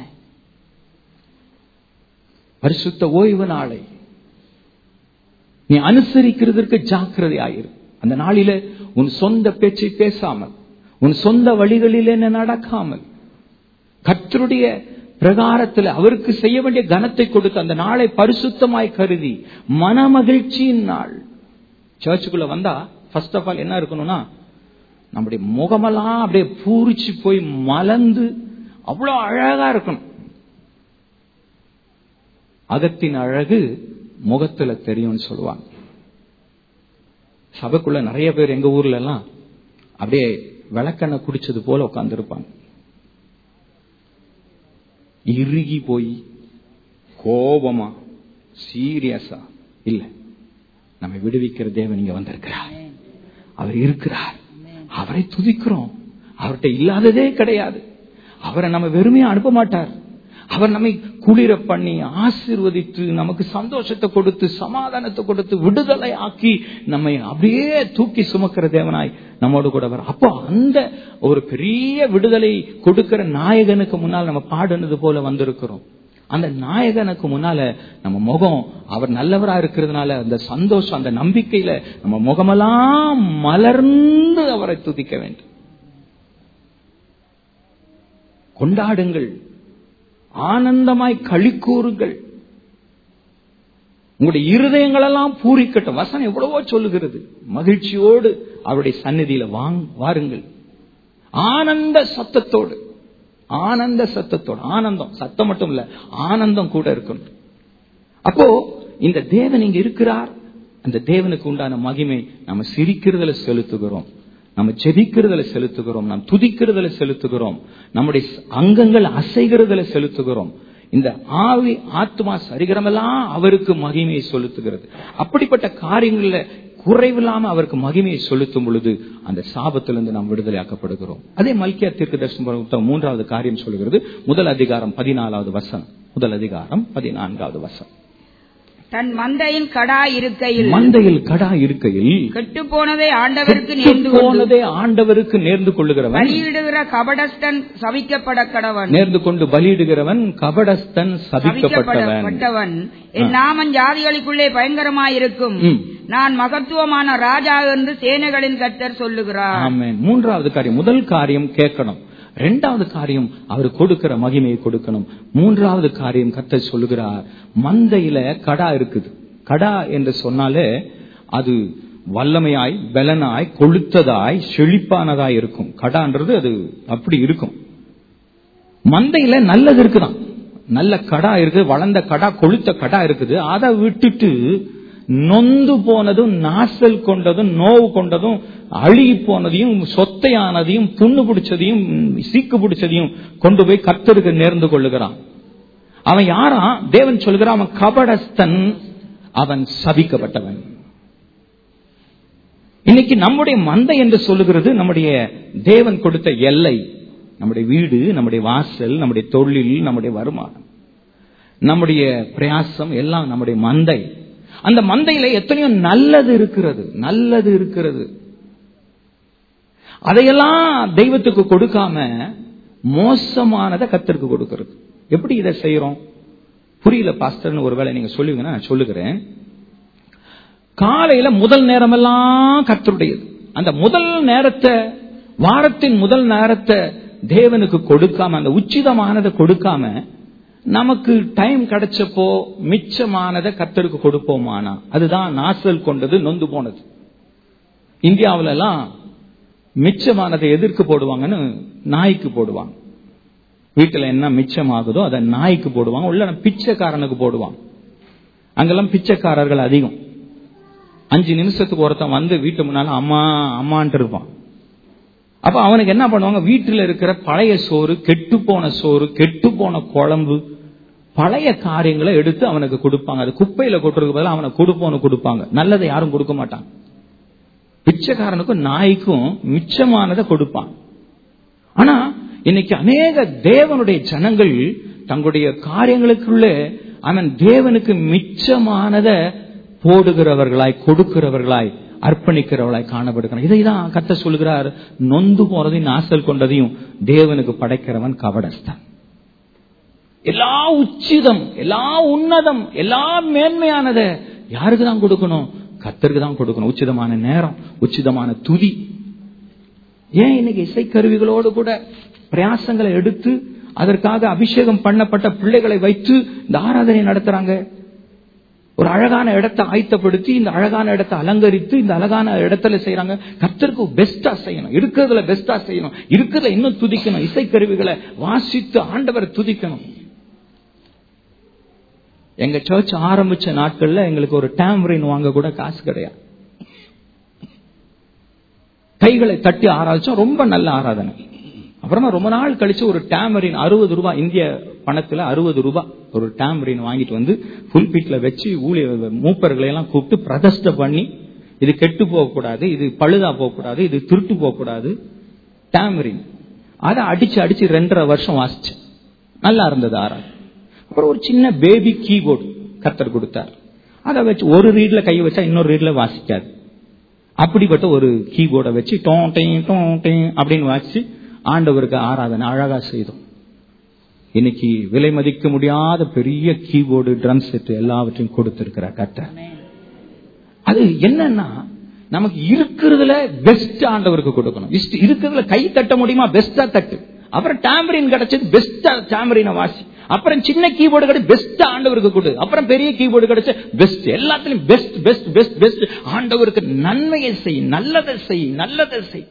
பரிசுத்த ஓய்வு நாளை நீ அனுசரிக்கிறதற்கு ஜாக்கிரதையாயிரு அந்த நாளில உன் சொந்த பேச்சை பேசாமல் உன் சொந்த வழிகளில் என்ன நடக்காமல் கத்தருடைய பிரகாரத்தில் அவருக்கு செய்ய வேண்டிய கனத்தை கொடுத்து அந்த நாளை பரிசுத்தமாய் கருதி மன மகிழ்ச்சியின் நாள் சர்ச்சுக்குள்ள வந்தா ஃபர்ஸ்ட் ஆஃப் ஆல் என்ன இருக்கணும்னா நம்முடைய முகமெல்லாம் அப்படியே பூரிச்சு போய் மலர்ந்து அவ்வளவு அழகா இருக்கணும் அகத்தின் அழகு முகத்துல தெரியும்னு சொல்லுவாங்க சபைக்குள்ள நிறைய பேர் எங்க ஊர்ல எல்லாம் அப்படியே விளக்கெண்ணெய் குடிச்சது போல உட்கார்ந்து இருப்பாங்க இறுகி போய் கோபமா சீரியஸா இல்ல நம்ம விடுவிக்கிற தேவன் இங்க வந்திருக்கிறார் அவர் இருக்கிறார் அவரை துதிக்கிறோம் அவர்கிட்ட இல்லாததே கிடையாது அவரை நம்ம வெறுமையா அனுப்ப மாட்டார் அவர் நம்மை குளிர பண்ணி ஆசீர்வதித்து நமக்கு சந்தோஷத்தை கொடுத்து சமாதானத்தை கொடுத்து விடுதலை ஆக்கி நம்மை அப்படியே தூக்கி சுமக்கிற தேவனாய் நம்மோடு கூட வர அப்போ அந்த ஒரு பெரிய விடுதலை கொடுக்கிற நாயகனுக்கு முன்னால் நம்ம பாடுனது போல வந்திருக்கிறோம் அந்த நாயகனுக்கு முன்னால நம்ம முகம் அவர் நல்லவரா இருக்கிறதுனால அந்த சந்தோஷம் அந்த நம்பிக்கையில நம்ம முகமெல்லாம் மலர்ந்து அவரை துதிக்க வேண்டும் கொண்டாடுங்கள் ஆனந்தமாய் களி கூறுங்கள் உங்களுடைய இருதயங்கள் எல்லாம் பூரிக்கட்டும் வசனம் எவ்வளவோ சொல்லுகிறது மகிழ்ச்சியோடு அவருடைய சந்நிதியில வாங் வாருங்கள் ஆனந்த சத்தத்தோடு ஆனந்த சத்தத்தோடு ஆனந்தம் சத்தம் மட்டும் இல்ல ஆனந்தம் கூட இருக்கணும் அப்போ இந்த தேவன் இங்க இருக்கிறார் அந்த தேவனுக்கு உண்டான மகிமை நம்ம சிரிக்கிறதுல செலுத்துகிறோம் நம்ம செதிக்கிறதுல செலுத்துகிறோம் நாம் துதிக்கிறதுல செலுத்துகிறோம் நம்முடைய அங்கங்கள் அசைகிறதுல செலுத்துகிறோம் இந்த ஆவி ஆத்மா சரிகரமெல்லாம் அவருக்கு மகிமையை செலுத்துகிறது அப்படிப்பட்ட காரியங்கள்ல குறைவில்லாம அவருக்கு மகிமையை செலுத்தும் பொழுது அந்த சாபத்திலிருந்து நாம் விடுதலையாக்கப்படுகிறோம் அதே மல்கியா தீர்க்க தரிசனம் மூன்றாவது காரியம் சொல்லுகிறது முதல் அதிகாரம் பதினாலாவது வசனம் முதல் அதிகாரம் பதினான்காவது வசனம் தன் மந்தையின் கடா இருக்கையில் மந்தையில் கடா இருக்கையில் கெட்டு போனதை ஆண்டவருக்கு நேர்ந்து கொண்டு போனதே ஆண்டவருக்கு நேர்ந்து கொள்ளுகிறவன் பலியிடுகிற கபடஸ்தன் சவிக்கப்பட கடவன் நேர்ந்து கொண்டு பலியிடுகிறவன் கபடஸ்தன் சபிக்கப்பட்டவன் சபிக்கப்பட்டவன் என் நாமன் ஜாதிகளுக்குள்ளே பயங்கரமாயிருக்கும் ம். நான் மகத்துவமான ராஜா என்று சேனைகளின் கர்த்தர் சொல்லுகிறார் ஆமென் மூன்றாவது காரியம் முதல் காரியம் கேட்கணும் இரண்டாவது காரியம் அவர் கொடுக்கிற மகிமையை கொடுக்கணும் மூன்றாவது காரியம் கத்த சொல்லுகிறார் மந்தையில கடா இருக்குது கடா என்று சொன்னாலே அது வல்லமையாய் பலனாய் கொளுத்ததாய் செழிப்பானதாய் இருக்கும் கடான்றது அது அப்படி இருக்கும் மந்தையில நல்லது இருக்குதான் நல்ல கடா இருக்கு வளர்ந்த கடா கொளுத்த கடா இருக்குது அதை விட்டுட்டு நொந்து போனதும் நாசல் கொண்டதும் நோவு கொண்டதும் அழுகி போனதையும் சொத்தையானதையும் புண்ணு பிடிச்சதையும் சீக்கு பிடிச்சதையும் கொண்டு போய் கர்த்தருக்கு நேர்ந்து கொள்ளுகிறான் அவன் யாரா தேவன் சொல்கிறான் அவன் கபடஸ்தன் அவன் சபிக்கப்பட்டவன் இன்னைக்கு நம்முடைய மந்தை என்று சொல்லுகிறது நம்முடைய தேவன் கொடுத்த எல்லை நம்முடைய வீடு நம்முடைய வாசல் நம்முடைய தொழில் நம்முடைய வருமானம் நம்முடைய பிரயாசம் எல்லாம் நம்முடைய மந்தை அந்த மந்தையில எத்தனையோ நல்லது இருக்கிறது நல்லது இருக்கிறது அதையெல்லாம் தெய்வத்துக்கு கொடுக்காம மோசமானதை கத்தருக்கு கொடுக்கிறது எப்படி இதை செய்யறோம் புரியல பாஸ்டர்னு ஒருவேளை நீங்க சொல்லுவீங்கன்னா நான் சொல்லுகிறேன் காலையில முதல் நேரமெல்லாம் கத்தருடையது அந்த முதல் நேரத்தை வாரத்தின் முதல் நேரத்தை தேவனுக்கு கொடுக்காம அந்த உச்சிதமானதை கொடுக்காம நமக்கு டைம் கிடைச்சப்போ மிச்சமானதை கத்தருக்கு கொடுப்போமானா அதுதான் நாசல் கொண்டது நொந்து போனது இந்தியாவில எல்லாம் மிச்சமானதை எதிர்க்கு போடுவாங்கன்னு நாய்க்கு போடுவாங்க வீட்டுல என்ன மிச்சமாகுதோ அதை நாய்க்கு போடுவாங்க உள்ள பிச்சைக்காரனுக்கு போடுவாங்க அங்கெல்லாம் பிச்சைக்காரர்கள் அதிகம் அஞ்சு நிமிஷத்துக்கு ஒருத்தன் வந்து வீட்டு முன்னால அம்மா அம்மான்ட்டு இருப்பான் அப்ப அவனுக்கு என்ன பண்ணுவாங்க வீட்டுல இருக்கிற பழைய சோறு கெட்டு போன சோறு கெட்டு போன குழம்பு பழைய காரியங்களை எடுத்து அவனுக்கு கொடுப்பாங்க அது குப்பையில கொட்டுறதுக்கு பதிலாக அவனை கொடுப்போன்னு கொடுப்பாங்க நல்லதை யாரும் கொடுக்க மாட்டாங்க பிச்சைக்காரனுக்கும் நாய்க்கும் மிச்சமானதை கொடுப்பான் ஆனா இன்னைக்கு அநேக தேவனுடைய ஜனங்கள் தங்களுடைய காரியங்களுக்குள்ள அவன் தேவனுக்கு மிச்சமானத போடுகிறவர்களாய் கொடுக்கிறவர்களாய் அர்ப்பணிக்கிறவர்களாய் காணப்படுகிறான் இதை தான் கத்த சொல்கிறார் நொந்து போனதையும் நாசல் கொண்டதையும் தேவனுக்கு படைக்கிறவன் கவடஸ்தான் எல்லா உச்சிதம் எல்லா உன்னதம் எல்லா மேன்மையானத யாருக்கு தான் கொடுக்கணும் கத்தருக்கு தான் கொடுக்கணும் உச்சிதமான நேரம் உச்சிதமான துதி ஏன் இன்னைக்கு இசைக்கருவிகளோடு கூட பிரயாசங்களை எடுத்து அதற்காக அபிஷேகம் பண்ணப்பட்ட பிள்ளைகளை வைத்து இந்த ஆராதனை நடத்துறாங்க ஒரு அழகான இடத்தை ஆயத்தப்படுத்தி இந்த அழகான இடத்தை அலங்கரித்து இந்த அழகான இடத்துல செய்யறாங்க கத்தருக்கு பெஸ்டா செய்யணும் இருக்கிறதுல பெஸ்டா செய்யணும் இருக்கிறதுல இன்னும் துதிக்கணும் இசைக்கருவிகளை வாசித்து ஆண்டவரை துதிக்கணும் எங்க சர்ச் ஆரம்பிச்ச நாட்கள்ல எங்களுக்கு ஒரு டேம்ரின் வாங்க கூட காசு கிடையாது கைகளை தட்டி ஆராய்ச்சோம் ரொம்ப நல்ல ஆராதனை அப்புறமா ரொம்ப நாள் கழிச்சு ஒரு டேமரின் அறுபது ரூபாய் இந்திய பணத்துல அறுபது ரூபாய் ஒரு டேமரின் வாங்கிட்டு வந்து புல் பீட்ல வச்சு ஊழிய மூப்பர்களை எல்லாம் கூப்பிட்டு பிரதஷ்ட பண்ணி இது கெட்டு போகக்கூடாது இது பழுதா போகக்கூடாது இது திருட்டு போகக்கூடாது டேமரின் அதை அடிச்சு அடிச்சு ரெண்டரை வருஷம் வாசிச்சு நல்லா இருந்தது ஆராய் அப்புறம் ஒரு சின்ன பேபி கீபோர்டு கத்தர் கொடுத்தார் அதை வச்சு ஒரு ரீட்ல கை வச்சா இன்னொரு ரீட்ல வாசிக்காது அப்படிப்பட்ட ஒரு கீபோர்டை வச்சு டோட்டையும் டோட்டையும் அப்படின்னு வாசிச்சு ஆண்டவருக்கு ஆராதனை அழகா செய்தோம் இன்னைக்கு விலை மதிக்க முடியாத பெரிய கீபோர்டு ட்ரம் செட் எல்லாவற்றையும் கொடுத்திருக்கிற கத்த அது என்னன்னா நமக்கு இருக்கிறதுல பெஸ்ட் ஆண்டவருக்கு கொடுக்கணும் இருக்கிறதுல கை தட்ட முடியுமா பெஸ்டா தட்டு அப்புறம் டேம்பரின் கிடைச்சது பெஸ்டா டேம்பரினை வாசி அப்புறம் சின்ன கீபோர்டு கிடைச்சு பெஸ்ட் ஆண்டவருக்கு கொடு அப்புறம் பெரிய கீபோர்டு கிடைச்சு பெஸ்ட் எல்லாத்திலும் பெஸ்ட் பெஸ்ட் பெஸ்ட் பெஸ்ட் ஆண்டவருக்கு நன்மையை செய் நல்லதை செய் நல்லதை செய்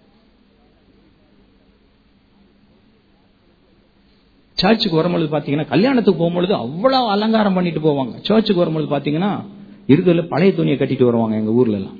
சர்ச்சுக்கு வரும்பொழுது பாத்தீங்கன்னா கல்யாணத்துக்கு போகும்பொழுது அவ்வளவு அலங்காரம் பண்ணிட்டு போவாங்க சர்ச்சுக்கு வரும்பொழுது பாத்தீங்கன்னா இருக்கிறதுல பழைய துணியை கட்டிட்டு வருவாங்க எங்க ஊர்ல எல்லாம்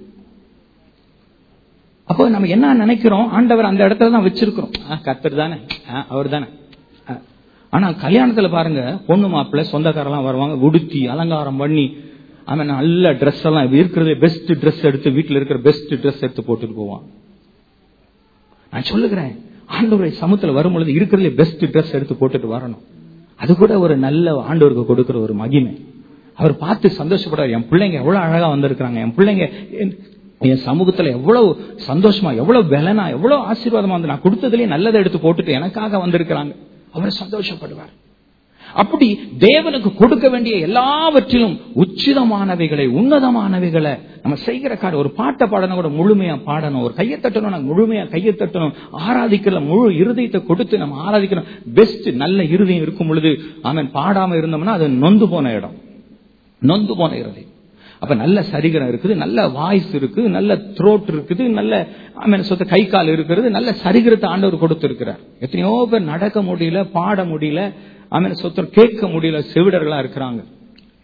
அப்போ நம்ம என்ன நினைக்கிறோம் ஆண்டவர் அந்த இடத்துல தான் வச்சிருக்கிறோம் கத்தர் தானே அவர் தானே ஆனா கல்யாணத்துல பாருங்க பொண்ணு மாப்பிள்ள சொந்தக்காரெல்லாம் வருவாங்க உடுத்தி அலங்காரம் பண்ணி அவன் நல்ல ட்ரெஸ் எல்லாம் இருக்கிறது பெஸ்ட் ட்ரெஸ் எடுத்து வீட்டுல இருக்கிற பெஸ்ட் ட்ரெஸ் எடுத்து போட்டுட்டு போவான் நான் சொல்லுகிறேன் ஆண்டவரை சமத்துல வரும்பொழுது இருக்கிறதுல பெஸ்ட் ட்ரெஸ் எடுத்து போட்டுட்டு வரணும் அது கூட ஒரு நல்ல ஆண்டவருக்கு கொடுக்கிற ஒரு மகிமை அவர் பார்த்து சந்தோஷப்பட என் பிள்ளைங்க எவ்வளவு அழகா வந்திருக்கிறாங்க என் பிள்ளைங்க என் சமூகத்துல எவ்வளவு சந்தோஷமா எவ்வளவு பலனா எவ்வளவு ஆசீர்வாதமா வந்து நான் கொடுத்ததுலயே நல்லதை எடுத்து போட்டுட்டு எனக்காக வந்திருக்கிறாங்க அவர் சந்தோஷப்படுவார் அப்படி தேவனுக்கு கொடுக்க வேண்டிய எல்லாவற்றிலும் உச்சிதமானவைகளை உன்னதமானவைகளை நம்ம செய்கிற காரியம் ஒரு பாட்டை பாடணும் கூட முழுமையா பாடணும் ஒரு கையை தட்டணும் முழுமையா கையை தட்டணும் ஆராதிக்கல முழு இருதயத்தை கொடுத்து நம்ம ஆராதிக்கணும் பெஸ்ட் நல்ல இருதயம் இருக்கும் பொழுது அவன் பாடாம இருந்தோம்னா அது நொந்து போன இடம் நொந்து போன இருதயம் அப்ப நல்ல சரிகரம் இருக்குது நல்ல வாய்ஸ் இருக்கு நல்ல த்ரோட் இருக்குது நல்ல சொத்த கை கால் இருக்கிறது நல்ல சரிகரத்தை ஆண்டவர் கொடுத்திருக்கிறார் எத்தனையோ பேர் நடக்க முடியல பாட முடியல ஆமீன் சொத்தம் கேட்க முடியல செவிடர்களா இருக்கிறாங்க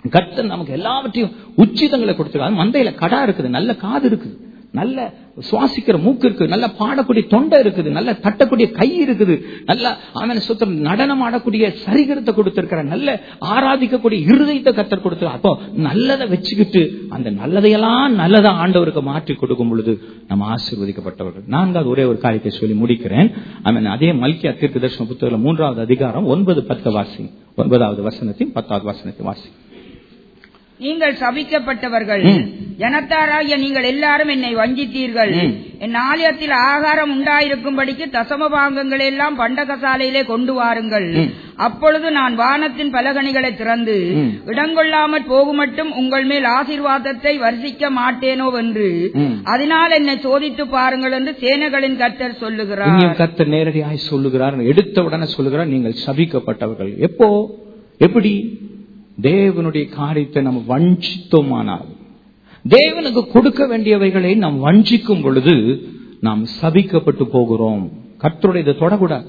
கர்த்தர் நமக்கு எல்லாவற்றையும் உச்சிதங்களை கொடுத்திருக்காரு மந்தையில கடா இருக்குது நல்ல காது இருக்குது நல்ல சுவாசிக்கிற மூக்கு இருக்கு நல்ல பாடக்கூடிய தொண்டை இருக்குது நல்ல தட்டக்கூடிய கை இருக்குது நல்ல அவன் சுத்தம் நடனம் ஆடக்கூடிய சரிகரத்தை கொடுத்திருக்கிற நல்ல ஆராதிக்கக்கூடிய இருதயத்தை கத்தர் கொடுத்திருக்க அப்போ நல்லதை வச்சுக்கிட்டு அந்த நல்லதையெல்லாம் நல்லதா ஆண்டவருக்கு மாற்றி கொடுக்கும் பொழுது நம்ம ஆசீர்வதிக்கப்பட்டவர்கள் நான்காவது ஒரே ஒரு காரியத்தை சொல்லி முடிக்கிறேன் அவன் அதே மல்கியா தீர்க்க தரிசன புத்தகத்தில் மூன்றாவது அதிகாரம் ஒன்பது பத்து வாசி ஒன்பதாவது வசனத்தையும் பத்தாவது வசனத்தையும் வாசி நீங்கள் சபிக்கப்பட்டவர்கள் ஜனத்தாராகிய நீங்கள் எல்லாரும் என்னை வஞ்சித்தீர்கள் ம். என் ஆலயத்தில் ஆகாரம் உண்டாயிருக்கும்படிக்கு தசம பாகங்களை எல்லாம் பண்டகசாலையிலே கொண்டு வாருங்கள் ம். அப்பொழுது நான் வானத்தின் பலகணிகளை திறந்து ம். இடங்கொள்ளாமற் போகுமட்டும் உங்கள் மேல் ஆசீர்வாதத்தை வர்ஷிக்க மாட்டேனோ என்று ம். அதனால் என்னை சோதித்து பாருங்கள் என்று சேனைகளின் கர்த்தர் சொல்லுகிறார் இங்கேயும் கர்த்தர் நேரடியாய் சொல்லுகிறார் எடுத்த உடனே சொல்லுகிறார் நீங்கள் சபிக்கப்பட்டவர்கள் எப்போ எப்படி தேவனுடைய காரியத்தை நம்ம வஞ்சித்தோமானால் தேவனுக்கு கொடுக்க வேண்டியவைகளை நாம் வஞ்சிக்கும் பொழுது நாம் சபிக்கப்பட்டு போகிறோம் கர்த்தருடைய இதை தொடக்கூடாது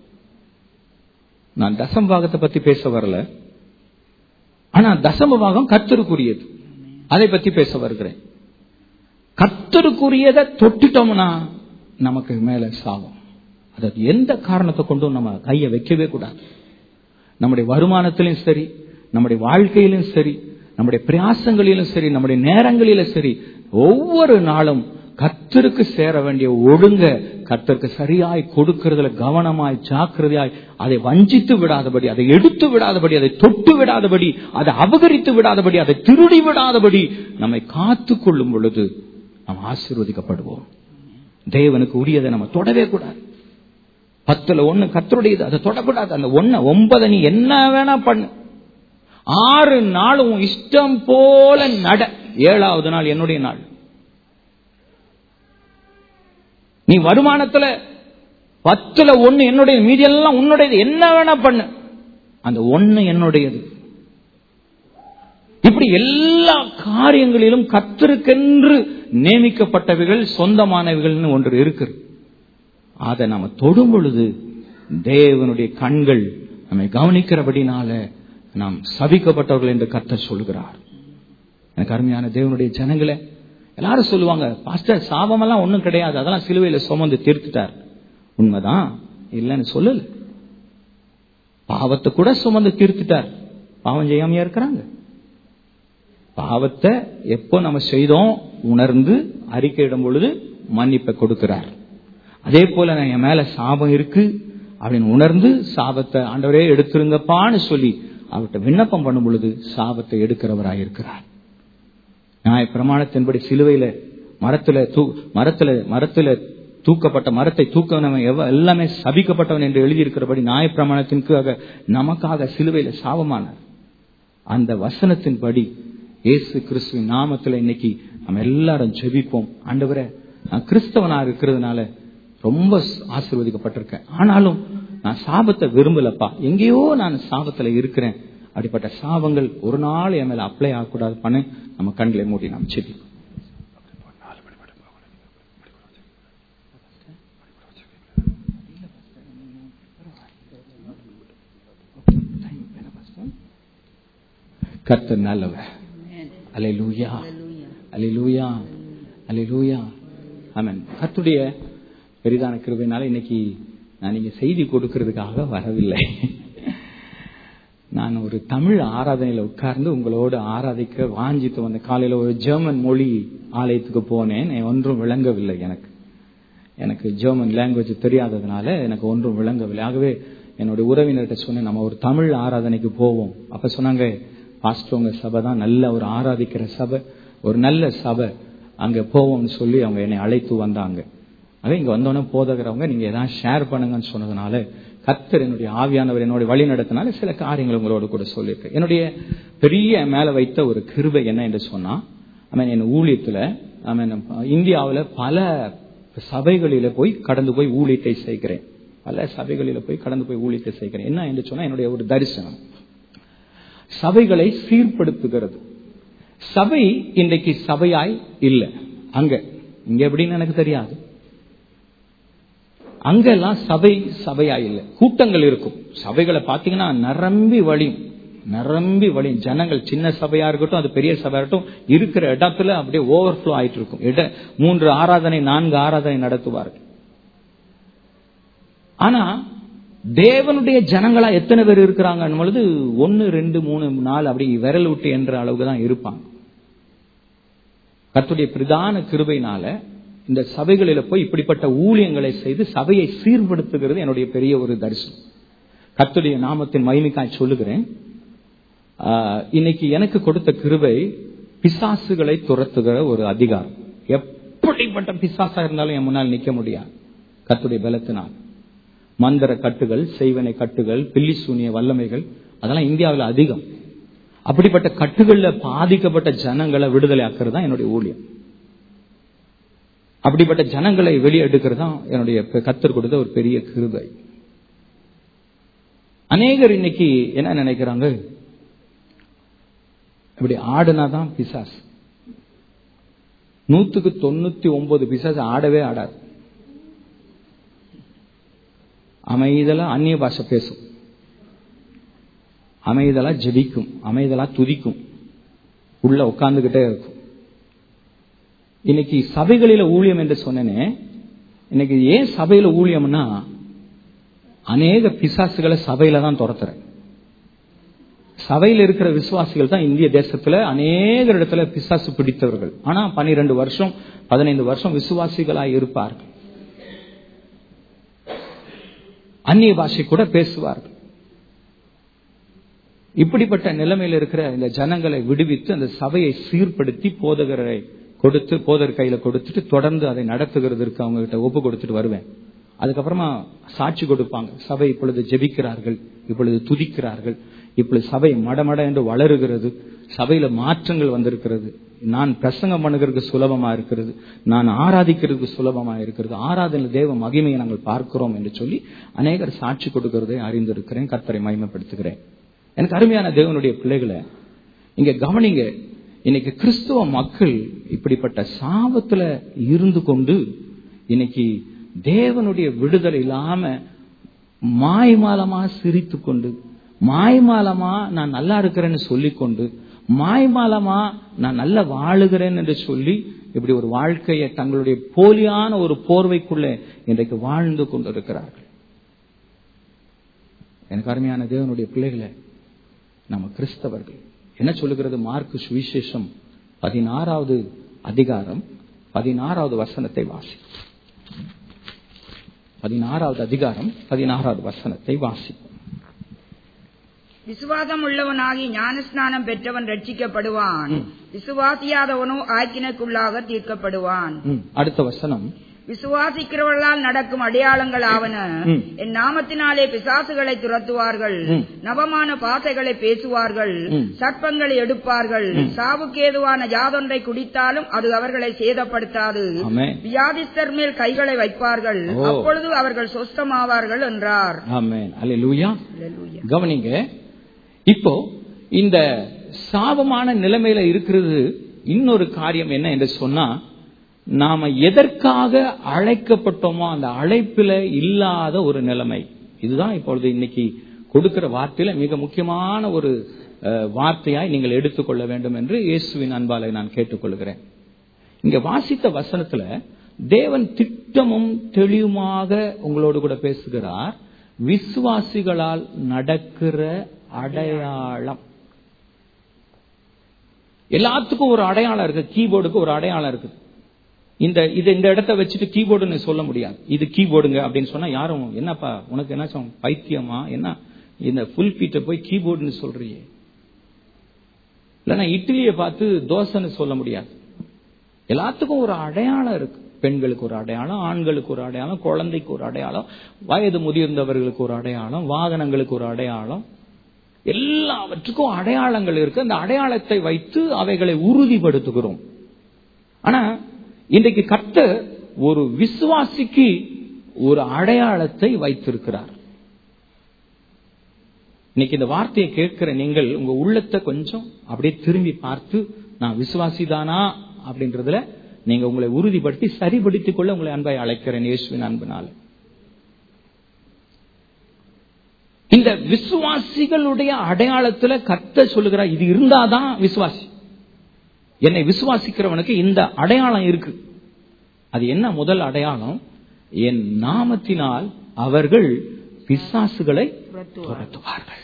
நான் தசம பாகத்தை பத்தி பேச வரல ஆனா தசம பாகம் கர்த்தருக்குரியது அதை பத்தி பேச வருகிறேன் கர்த்தருக்குரியதை தொட்டுட்டோம்னா நமக்கு மேல சாபம் அதாவது எந்த காரணத்தை கொண்டும் நம்ம கையை வைக்கவே கூடாது நம்முடைய வருமானத்திலும் சரி நம்முடைய வாழ்க்கையிலும் சரி நம்முடைய பிரயாசங்களிலும் சரி நம்முடைய நேரங்களிலும் சரி ஒவ்வொரு நாளும் கத்தருக்கு சேர வேண்டிய ஒழுங்க கத்தருக்கு சரியாய் கொடுக்கிறதுல கவனமாய் ஜாக்கிரதையாய் அதை வஞ்சித்து விடாதபடி அதை எடுத்து விடாதபடி அதை தொட்டு விடாதபடி அதை அபகரித்து விடாதபடி அதை திருடி விடாதபடி நம்மை காத்து கொள்ளும் பொழுது நாம் ஆசீர்வதிக்கப்படுவோம் தேவனுக்கு உரியதை நம்ம தொடவே கூடாது பத்துல ஒண்ணு கத்தருடையது அதை தொடக்கூடாது அந்த ஒண்ண ஒன்பதை நீ என்ன வேணா பண்ணு ஆறு நாளும் உன் இஷ்டம் போல நட ஏழாவது நாள் என்னுடைய நாள் நீ வருமானத்துல பத்துல ஒண்ணு என்னுடைய மீதி எல்லாம் உன்னுடையது என்ன வேணா பண்ணு அந்த ஒண்ணு என்னுடையது இப்படி எல்லா காரியங்களிலும் கத்திருக்கென்று நியமிக்கப்பட்டவைகள் சொந்தமானவைகள்னு ஒன்று இருக்கு அதை நாம தொடும் பொழுது தேவனுடைய கண்கள் நம்மை கவனிக்கிறபடினால நாம் சபிக்கப்பட்டவர்கள் என்று கர்த்தர் சொல்கிறார் எனக்கு அருமையான தேவனுடைய ஜனங்களே எல்லாரும் சொல்லுவாங்க பாஸ்டர் சாபமெல்லாம் ஒண்ணும் கிடையாது அதெல்லாம் சிலுவையில சுமந்து தீர்த்துட்டார் உண்மைதான் இல்லைன்னு சொல்லல பாவத்தை கூட சுமந்து தீர்த்துட்டார் பாவம் செய்யாமையா இருக்கிறாங்க பாவத்தை எப்போ நம்ம செய்தோம் உணர்ந்து அறிக்கையிடும் பொழுது மன்னிப்பை கொடுக்கிறார் அதே போல நான் என் மேல சாபம் இருக்கு அப்படின்னு உணர்ந்து சாபத்தை ஆண்டவரே எடுத்துருங்கப்பான்னு சொல்லி அவர்கிட்ட விண்ணப்பம் பண்ணும் பொழுது சாபத்தை எடுக்கிறவராய் இருக்கிறார் நியாய பிரமாணத்தின்படி சிலுவையில மரத்துல தூ மரத்துல மரத்துல தூக்கப்பட்ட மரத்தை தூக்கவனவன் எவ எல்லாமே சபிக்கப்பட்டவன் என்று எழுதியிருக்கிறபடி நியாய பிரமாணத்திற்காக நமக்காக சிலுவையில சாபமானார் அந்த வசனத்தின்படி இயேசு கிறிஸ்துவின் நாமத்துல இன்னைக்கு நம்ம எல்லாரும் ஜெபிப்போம் ஆண்டவரே நான் கிறிஸ்தவனா இருக்கிறதுனால ரொம்ப ஆசீர்வதிக்கப்பட்டிருக்கேன் ஆனாலும் நான் சாபத்தை விரும்பலப்பா எங்கேயோ நான் சாபத்துல இருக்கிறேன் அப்படிப்பட்ட சாபங்கள் ஒரு நாள் என் மேல அப்ளை ஆகக்கூடாது பண்ண நம்ம கண்களை மூடி நாம் செடி கர்த்தர் நல்லவர் அலையூயா அலையூயா அலையூயா ஆமன் கர்த்துடைய பெரிதான கிருபையினால இன்னைக்கு நான் நீங்க செய்தி கொடுக்கறதுக்காக வரவில்லை நான் ஒரு தமிழ் ஆராதனையில உட்கார்ந்து உங்களோடு ஆராதிக்க வாஞ்சித்து வந்த காலையில ஒரு ஜெர்மன் மொழி ஆலயத்துக்கு போனேன் ஒன்றும் விளங்கவில்லை எனக்கு எனக்கு ஜெர்மன் லாங்குவேஜ் தெரியாததுனால எனக்கு ஒன்றும் விளங்கவில்லை ஆகவே என்னுடைய உறவினர்கிட்ட சொன்னேன் நம்ம ஒரு தமிழ் ஆராதனைக்கு போவோம் அப்ப சொன்னாங்க பாஸ்டர் உங்க சபை தான் நல்ல ஒரு ஆராதிக்கிற சபை ஒரு நல்ல சபை அங்க போவோம்னு சொல்லி அவங்க என்னை அழைத்து வந்தாங்க அதே இங்க வந்தோடனே போதகிறவங்க நீங்க ஏதாவது ஷேர் பண்ணுங்கன்னு சொன்னதுனால கத்தர் என்னுடைய ஆவியானவர் என்னுடைய வழி நடத்தினால சில காரியங்கள் உங்களோடு கூட சொல்லியிருக்கேன் என்னுடைய பெரிய மேல வைத்த ஒரு கிருபை என்ன என்று சொன்னா அவன் என் ஊழியத்துல அவன் இந்தியாவில் பல சபைகளில போய் கடந்து போய் ஊழியத்தை செய்கிறேன் பல சபைகளில போய் கடந்து போய் ஊழியத்தை செய்கிறேன் என்ன என்று சொன்னா என்னுடைய ஒரு தரிசனம் சபைகளை சீர்படுத்துகிறது சபை இன்றைக்கு சபையாய் இல்லை அங்க இங்க எப்படின்னு எனக்கு தெரியாது அங்கெல்லாம் சபை சபையா இல்லை கூட்டங்கள் இருக்கும் சபைகளை பாத்தீங்கன்னா நிரம்பி வழியும் நிரம்பி வழி ஜனங்கள் சின்ன சபையா இருக்கட்டும் அது பெரிய சபையா இருக்கட்டும் இருக்கிற இடத்துல அப்படியே ஓவர்ஃப்ளோ ஆயிட்டு இருக்கும் இட மூன்று ஆராதனை நான்கு ஆராதனை நடத்துவார்கள் ஆனா தேவனுடைய ஜனங்களா எத்தனை பேர் இருக்கிறாங்க பொழுது ஒன்னு ரெண்டு மூணு நாலு அப்படி விரல் விட்டு என்ற அளவுக்கு தான் இருப்பாங்க கர்த்தருடைய பிரதான கிருபையினால இந்த சபைகளில போய் இப்படிப்பட்ட ஊழியங்களை செய்து சபையை சீர்படுத்துகிறது என்னுடைய பெரிய ஒரு தரிசனம் கர்த்தருடைய நாமத்தின் மகிமைக்காய் சொல்லுகிறேன் ஆஹ், இன்னைக்கு எனக்கு கொடுத்த கிருபை பிசாசுகளை துரத்துகிற ஒரு அதிகாரம் எப்படிப்பட்ட பிசாசா இருந்தாலும் என் முன்னால் நிக்க முடியாது கர்த்தருடைய பலத்தினால் மந்திர கட்டுகள் செய்வனை கட்டுகள் பில்லி சூனிய வல்லமைகள் அதெல்லாம் இந்தியாவில் அதிகம் அப்படிப்பட்ட கட்டுகள்ல பாதிக்கப்பட்ட ஜனங்களை விடுதலை ஆக்குறது தான் என்னுடைய ஊழியம் அப்படிப்பட்ட ஜனங்களை வெளியே எடுக்கிறது தான் என்னுடைய பெ- கர்த்தர் கொடுத்த ஒரு பெரிய கிருபை அநேகர் இன்னைக்கு என்ன நினைக்கிறாங்க இப்படி ஆடுனாதான் பிசாஸ் நூத்துக்கு தொண்ணூத்தி ஒன்பது பிசாஸ் ஆடவே ஆடாது அமைதலா அந்நிய பாஷை பேசும் அமைதலா ஜெபிக்கும் அமைதலா துதிக்கும் உள்ள உட்கார்ந்துகிட்டே இருக்கும் இன்னைக்கு சபைகளில ஊழியம் என்று சொன்னேனே இன்னைக்கு ஏன் சபையில ஊழியம்னா அநேக பிசாசுகளை சபையில தான் துரத்துறேன் சபையில் இருக்கிற விசுவாசிகள் தான் இந்திய தேசத்துல அநேக இடத்துல பிசாசு பிடித்தவர்கள் ஆனா பன்னிரண்டு வருஷம் பதினைந்து வருஷம் விசுவாசிகளாய் இருப்பார்கள் அந்நிய பாஷை கூட பேசுவார்கள் இப்படிப்பட்ட நிலைமையில் இருக்கிற இந்த ஜனங்களை விடுவித்து அந்த சபையை சீர்படுத்தி போதகரை கொடுத்து போதர் கையில கொடுத்துட்டு தொடர்ந்து அதை நடத்துகிறதற்கு அவங்க கிட்ட ஒப்பு கொடுத்துட்டு வருவேன் அதுக்கப்புறமா சாட்சி கொடுப்பாங்க சபை இப்பொழுது ஜெபிக்கிறார்கள் இப்பொழுது துதிக்கிறார்கள் இப்பொழுது சபை மடமட என்று வளருகிறது சபையில மாற்றங்கள் வந்திருக்கிறது நான் பிரசங்கம் பண்ணுகிறதுக்கு சுலபமா இருக்கிறது நான் ஆராதிக்கிறதுக்கு சுலபமா இருக்கிறது ஆராதனை தேவ மகிமையை நாங்கள் பார்க்கிறோம் என்று சொல்லி அநேகர் சாட்சி கொடுக்கிறதை அறிந்திருக்கிறேன் கர்த்தரை மகிமைப்படுத்துகிறேன் எனக்கு அருமையான தேவனுடைய பிள்ளைகளை இங்க கவனிங்க இன்னைக்கு கிறிஸ்துவ மக்கள் இப்படிப்பட்ட சாபத்துல இருந்து கொண்டு இன்னைக்கு தேவனுடைய விடுதலை இல்லாம மாய்மாலமா சிரித்து கொண்டு மாய்மாலமா நான் நல்லா இருக்கிறேன்னு சொல்லிக்கொண்டு மாய்மாலமா நான் நல்லா வாழுகிறேன் என்று சொல்லி இப்படி ஒரு வாழ்க்கையை தங்களுடைய போலியான ஒரு போர்வைக்குள்ளே இன்றைக்கு வாழ்ந்து கொண்டிருக்கிறார்கள் எனக்கு அருமையான தேவனுடைய பிள்ளைகளை நம்ம கிறிஸ்தவர்கள் என்ன சொல்லுகிறது மார்க்கு சுவிசேஷம் பதினாறாவது அதிகாரம் பதினாறாவது வசனத்தை வாசி பதினாறாவது அதிகாரம் பதினாறாவது வசனத்தை வாசி விசுவாசம் உள்ளவனாகி ஞானஸ்நானம் பெற்றவன் ரட்சிக்கப்படுவான் விசுவாசியாதவனோ ஆக்கினைக்குள்ளாக தீர்க்கப்படுவான் ம், அடுத்த வசனம் விசுவாசிக்கிறவர்களால் நடக்கும் அடையாளங்கள் ஆவன ம். என் நாமத்தினாலே பிசாசுகளை துரத்துவார்கள் ம். நவமான பாசைகளை பேசுவார்கள் ம். சர்ப்பங்களை எடுப்பார்கள் சாவுக்கேதுவான யாதொன்றை குடித்தாலும் அது அவர்களை சேதப்படுத்தாது ஆமென். வியாதிஸ்தர் மேல் கைகளை வைப்பார்கள் ஓ. அப்பொழுது அவர்கள் சொஸ்தமாவார்கள் என்றார் ஆமென் அல்லேலூயா அல்லேலூயா. கவனிங்க இப்போ இந்த சாபமான நிலைமையில இருக்கிறது இன்னொரு காரியம் என்ன என்று சொன்னா நாம எதற்காக அழைக்கப்பட்டோமோ அந்த அழைப்பில இல்லாத ஒரு நிலைமை இதுதான் இப்பொழுது இன்னைக்கு கொடுக்கிற வார்த்தையில மிக முக்கியமான ஒரு அஹ், வார்த்தையாய் நீங்கள் எடுத்துக்கொள்ள வேண்டும் என்று இயேசுவின் அன்பாலை நான் கேட்டுக்கொள்கிறேன் இங்க வாசித்த வசனத்துல தேவன் திட்டமும் தெளிவுமாக உங்களோடு கூட பேசுகிறார் விசுவாசிகளால் நடக்கிற அடையாளம் எல்லாத்துக்கும் ஒரு அடையாளம் இருக்கு கீபோர்டுக்கு ஒரு அடையாளம் இருக்கு இந்த இது இந்த இடத்த வச்சுட்டு கீபோர்டுன்னு சொல்ல முடியாது இது கீபோர்டுங்க அப்படின்னு சொன்னா யாரும் என்னப்பா உனக்கு என்னாச்சும் பைத்தியமா என்ன இந்த ஃபுல் பீட்டை போய் கீபோர்டுன்னு சொல்றியே இல்லைன்னா இட்லியை பார்த்து தோசைன்னு சொல்ல முடியாது எல்லாத்துக்கும் ஒரு அடையாளம் இருக்கு பெண்களுக்கு ஒரு அடையாளம் ஆண்களுக்கு ஒரு அடையாளம் குழந்தைக்கு ஒரு அடையாளம் வயது முதிர்ந்தவர்களுக்கு ஒரு அடையாளம் வாகனங்களுக்கு ஒரு அடையாளம் எல்லாவற்றுக்கும் அடையாளங்கள் இருக்கு அந்த அடையாளத்தை வைத்து அவைகளை உறுதிப்படுத்துகிறோம் ஆனா இன்றைக்கு கர்த்தர் ஒரு விசுவாசிக்கு ஒரு அடையாளத்தை வைத்திருக்கிறார் இன்னைக்கு இந்த வார்த்தையை கேட்கிற நீங்கள் உங்க உள்ளத்தை கொஞ்சம் அப்படியே திரும்பி பார்த்து நான் விசுவாசிதானா அப்படின்றதுல நீங்க உங்களை உறுதிப்படுத்தி சரிப்படுத்திக் கொள்ள உங்களை அன்பாய் அழைக்கிறேன் இயேசுவின் அன்பினால இந்த விசுவாசிகளுடைய அடையாளத்துல கத்த சொல்லுகிறார் இது இருந்தாதான் விசுவாசி என்னை விசுவாசிக்கிறவனுக்கு இந்த அடையாளம் இருக்கு அது என்ன முதல் அடையாளம் என் நாமத்தினால் அவர்கள் பிசாசுகளை துரத்துவார்கள்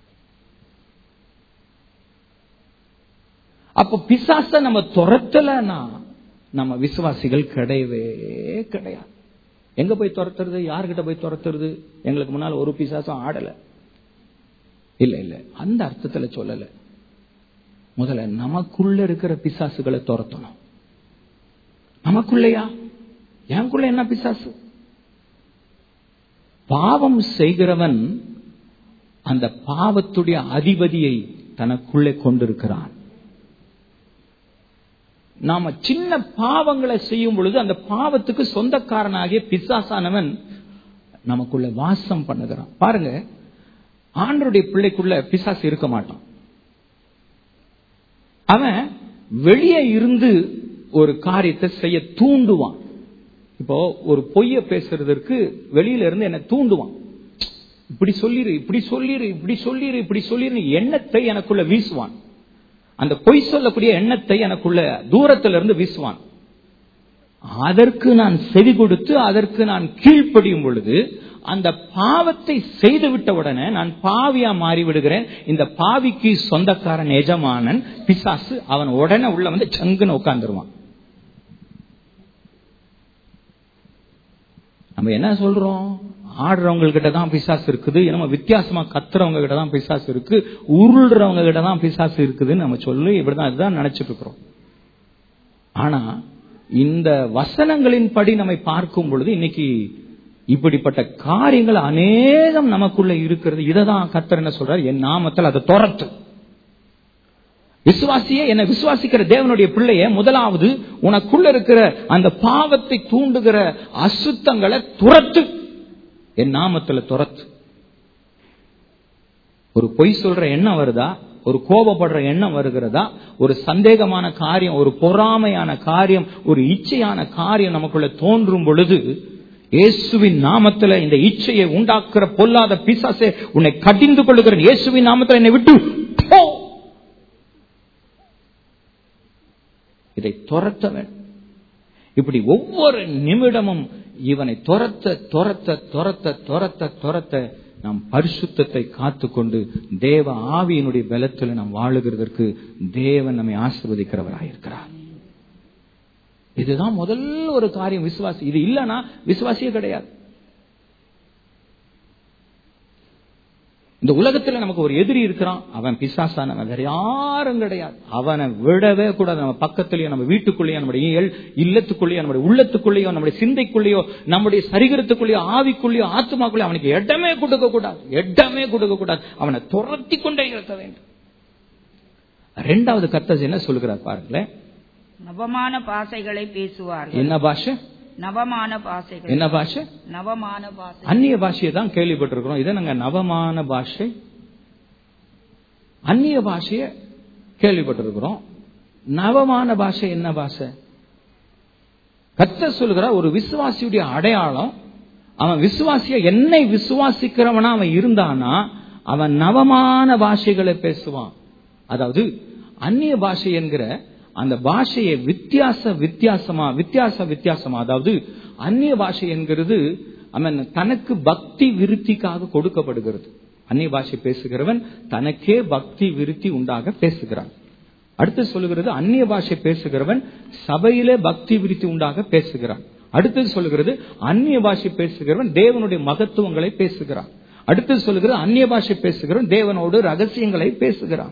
அப்ப பிசாச நம்ம துரத்தலன்னா நம்ம விசுவாசிகள் கிடையவே கிடையாது எங்க போய் துரத்துறது யார்கிட்ட போய் துரத்துறது எங்களுக்கு முன்னால் ஒரு பிசாசும் ஆடல இல்ல இல்ல அந்த அர்த்தத்துல சொல்லல முதல்ல நமக்குள்ள இருக்கிற பிசாசுகளை துரத்தணும் நமக்குள்ளையா எனக்குள்ள என்ன பிசாசு பாவம் செய்கிறவன் அந்த பாவத்துடைய அதிபதியை தனக்குள்ளே கொண்டிருக்கிறான் நாம சின்ன பாவங்களை செய்யும் பொழுது அந்த பாவத்துக்கு சொந்தக்காரனாகிய பிசாசானவன் நமக்குள்ள வாசம் பண்ணுகிறான் பாருங்க ஆண்டருடைய பிள்ளைக்குள்ள பிசாசு இருக்க மாட்டான் அவன் வெளியே இருந்து ஒரு காரியத்தை செய்ய தூண்டுவான் இப்போ ஒரு பொய்ய பேசுறதற்கு வெளியில இருந்து என்ன தூண்டுவான் இப்படி சொல்லிரு இப்படி சொல்லிரு இப்படி சொல்லிரு இப்படி சொல்லிரு எண்ணத்தை எனக்குள்ள வீசுவான் அந்த பொய் சொல்லக்கூடிய எண்ணத்தை எனக்குள்ள தூரத்துல இருந்து வீசுவான் அதற்கு நான் செவி கொடுத்து அதற்கு நான் கீழ்ப்படியும் பொழுது அந்த பாவத்தை செய்து விட்ட உடனே நான் பாவியா மாறி விடுகிறேன் இந்த பாவிக்கு சொந்தக்காரன் எஜமானன் பிசாசு அவன் உடனே உள்ள வந்து சங்குன்னு உட்கார்ந்துருவான் நம்ம என்ன சொல்றோம் ஆடுறவங்க கிட்ட தான் பிசாசு இருக்குது நம்ம வித்தியாசமா கத்துறவங்க கிட்ட தான் பிசாசு இருக்கு உருள்றவங்க கிட்ட தான் பிசாசு இருக்குதுன்னு நம்ம சொல்லி இப்படிதான் இதுதான் நினைச்சிட்டு இருக்கிறோம் ஆனா இந்த வசனங்களின் படி நம்மை பார்க்கும் பொழுது இன்னைக்கு இப்படிப்பட்ட காரியங்கள் அநேகம் நமக்குள்ள இருக்கிறது இதை தான் கத்தர் என்ன சொல்றார் என் நாமத்தில் அதை துரத்து விசுவாசியே என்னை விசுவாசிக்கிற தேவனுடைய பிள்ளைய முதலாவது உனக்குள்ள இருக்கிற அந்த பாவத்தை தூண்டுகிற அசுத்தங்களை துரத்து என் நாமத்துல துரத்து ஒரு பொய் சொல்ற எண்ணம் வருதா ஒரு கோபப்படுற எண்ணம் வருகிறதா ஒரு சந்தேகமான காரியம் ஒரு பொறாமையான காரியம் ஒரு இச்சையான காரியம் நமக்குள்ள தோன்றும் பொழுது இயேசுவின் நாமத்துல இந்த இச்சையை உண்டாக்குற பொல்லாத பிசாசே உன்னை கடிந்து கொள்ளுகிற இயேசுவின் நாமத்துல என்னை விட்டு போ இதை துரத்த வேண்டும் இப்படி ஒவ்வொரு நிமிடமும் இவனை துரத்த துரத்த துரத்த துரத்த துரத்த நாம் பரிசுத்தத்தை காத்துக்கொண்டு தேவ ஆவியினுடைய பலத்தில் நாம் வாழுகிறதற்கு தேவன் நம்மை ஆசிர்வதிக்கிறவராயிருக்கிறார் இதுதான் முதல் ஒரு காரியம் விசுவாசி இது இல்லைன்னா விசுவாசியே கிடையாது இந்த உலகத்துல நமக்கு ஒரு எதிரி இருக்கிறான் அவன் பிசாசானவன் வேற யாரும் கிடையாது அவனை விடவே கூடாது நம்ம பக்கத்திலேயோ நம்ம வீட்டுக்குள்ளேயோ நம்முடைய இயல் இல்லத்துக்குள்ளேயோ நம்முடைய உள்ளத்துக்குள்ளேயோ நம்முடைய சிந்தைக்குள்ளேயோ நம்முடைய சரீரத்துக்குள்ளேயோ ஆவிக்குள்ளேயோ ஆத்மாக்குள்ளேயோ அவனுக்கு இடமே கொடுக்க கூடாது இடமே கொடுக்க கூடாது அவனை துரத்தி கொண்டே இருக்க வேண்டும் ரெண்டாவது கத்தஸ் என்ன சொல்லுகிறார் பாருங்களேன் நவமான பாசைகளை பேசுவார்கள் என்ன பாஷை நவமான பாசைகள் என்ன பாஷை நவமான பாசை அந்நிய பாஷையை தான் கேள்விப்பட்டிருக்கிறோம் இதை நாங்க நவமான பாஷை அந்நிய பாஷைய கேள்விப்பட்டிருக்கிறோம் நவமான பாஷை என்ன பாஷை கத்த சொல்லுகிற ஒரு விசுவாசியுடைய அடையாளம் அவன் விசுவாசிய என்னை விசுவாசிக்கிறவனா அவன் இருந்தானா அவன் நவமான பாஷைகளை பேசுவான் அதாவது அந்நிய பாஷை என்கிற அந்த பாஷையை வித்தியாச வித்தியாசமா வித்தியாச வித்தியாசமா அதாவது அந்நிய பாஷை என்கிறது அவன் தனக்கு பக்தி விருத்திக்காக கொடுக்கப்படுகிறது அந்நிய பாஷை பேசுகிறவன் தனக்கே பக்தி விருத்தி உண்டாக பேசுகிறான் அடுத்து சொல்லுகிறது அந்நிய பாஷை பேசுகிறவன் சபையிலே பக்தி விருத்தி உண்டாக பேசுகிறான் அடுத்தது சொல்லுகிறது அந்நிய பாஷை பேசுகிறவன் தேவனுடைய மகத்துவங்களை பேசுகிறான் அடுத்தது சொல்லுகிறது அந்நிய பாஷை பேசுகிறவன் தேவனோடு ரகசியங்களை பேசுகிறான்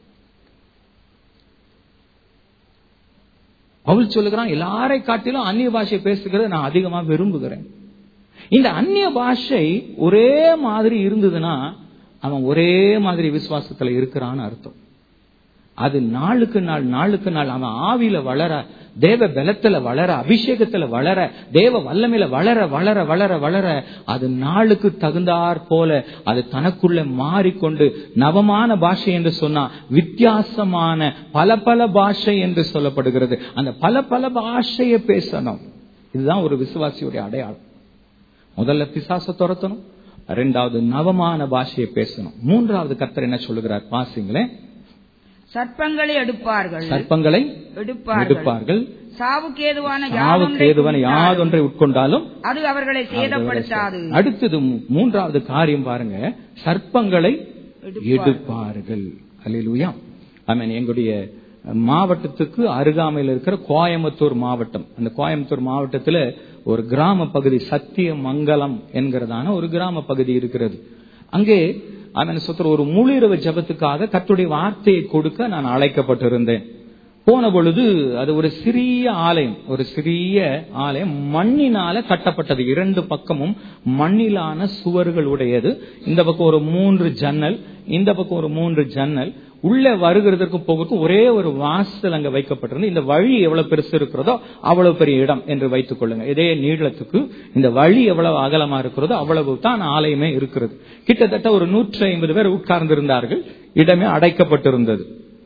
பவுல் சொல்லுகிறான் எல்லாரை காட்டிலும் அந்நிய பாஷை பேசுகிறத நான் அதிகமா விரும்புகிறேன் இந்த அந்நிய பாஷை ஒரே மாதிரி இருந்ததுன்னா அவன் ஒரே மாதிரி விசுவாசத்துல இருக்கிறான்னு அர்த்தம் அது நாளுக்கு நாள் நாளுக்கு நாள் அவன் ஆவியில வளர தேவ பலத்துல வளர அபிஷேகத்துல வளர தேவ வல்லமையில வளர வளர வளர வளர அது நாளுக்கு தகுந்தாற் போல அது தனக்குள்ள மாறிக்கொண்டு நவமான பாஷை என்று சொன்னா வித்தியாசமான பல பல பாஷை என்று சொல்லப்படுகிறது அந்த பல பல பாஷையை பேசணும் இதுதான் ஒரு விசுவாசியுடைய அடையாளம் முதல்ல பிசாச துரத்தணும் ரெண்டாவது நவமான பாஷையை பேசணும் மூன்றாவது கர்த்தர் என்ன சொல்லுகிறார் வாசிங்களேன் சர்ப்பங்களை எடுப்பார்கள் சர்ப்பங்களை எடுப்பார்கள் எடுப்பார்கள் சாவுக்கு ஏதுவான சாவுக்கு ஏதுவன யாதொன்றை உட்கொண்டாலும் அது அவர்களை சேதப்படுத்தாது அடுத்தது மூ- மூன்றாவது காரியம் பாருங்க சர்ப்பங்களை எடுப்பார்கள் அல்லேலூயா ஆமென் எங்களுடைய மாவட்டத்துக்கு அருகாமையில் இருக்கிற கோயம்புத்தூர் மாவட்டம் அந்த கோயம்புத்தூர் மாவட்டத்துல ஒரு கிராம பகுதி சத்தியமங்கலம் என்கிறதான ஒரு கிராம பகுதி இருக்கிறது அங்கே அவன் சொல்ற ஒரு முழு இரவு ஜபத்துக்காக கர்த்தருடைய வார்த்தையை கொடுக்க நான் அழைக்கப்பட்டிருந்தேன் போன பொழுது அது ஒரு சிறிய ஆலயம் ஒரு சிறிய ஆலயம் மண்ணினால கட்டப்பட்டது இரண்டு பக்கமும் மண்ணிலான சுவர்கள் உடையது இந்த பக்கம் ஒரு மூன்று ஜன்னல் இந்த பக்கம் ஒரு மூன்று ஜன்னல் உள்ள வருகிறதற்கும் போகிறதுக்கும் ஒரே ஒரு வாசல் அங்க வைக்கப்பட்டிருந்து இந்த வழி எவ்வளவு பெருசு இருக்கிறதோ அவ்வளவு பெரிய இடம் என்று வைத்துக் கொள்ளுங்க இதே நீளத்துக்கு இந்த வழி எவ்வளவு அகலமா இருக்கிறதோ அவ்வளவு தான் ஆலயமே இருக்கிறது கிட்டத்தட்ட ஒரு நூற்றி ஐம்பது பேர் உட்கார்ந்திருந்தார்கள் இடமே அடைக்கப்பட்டிருந்தது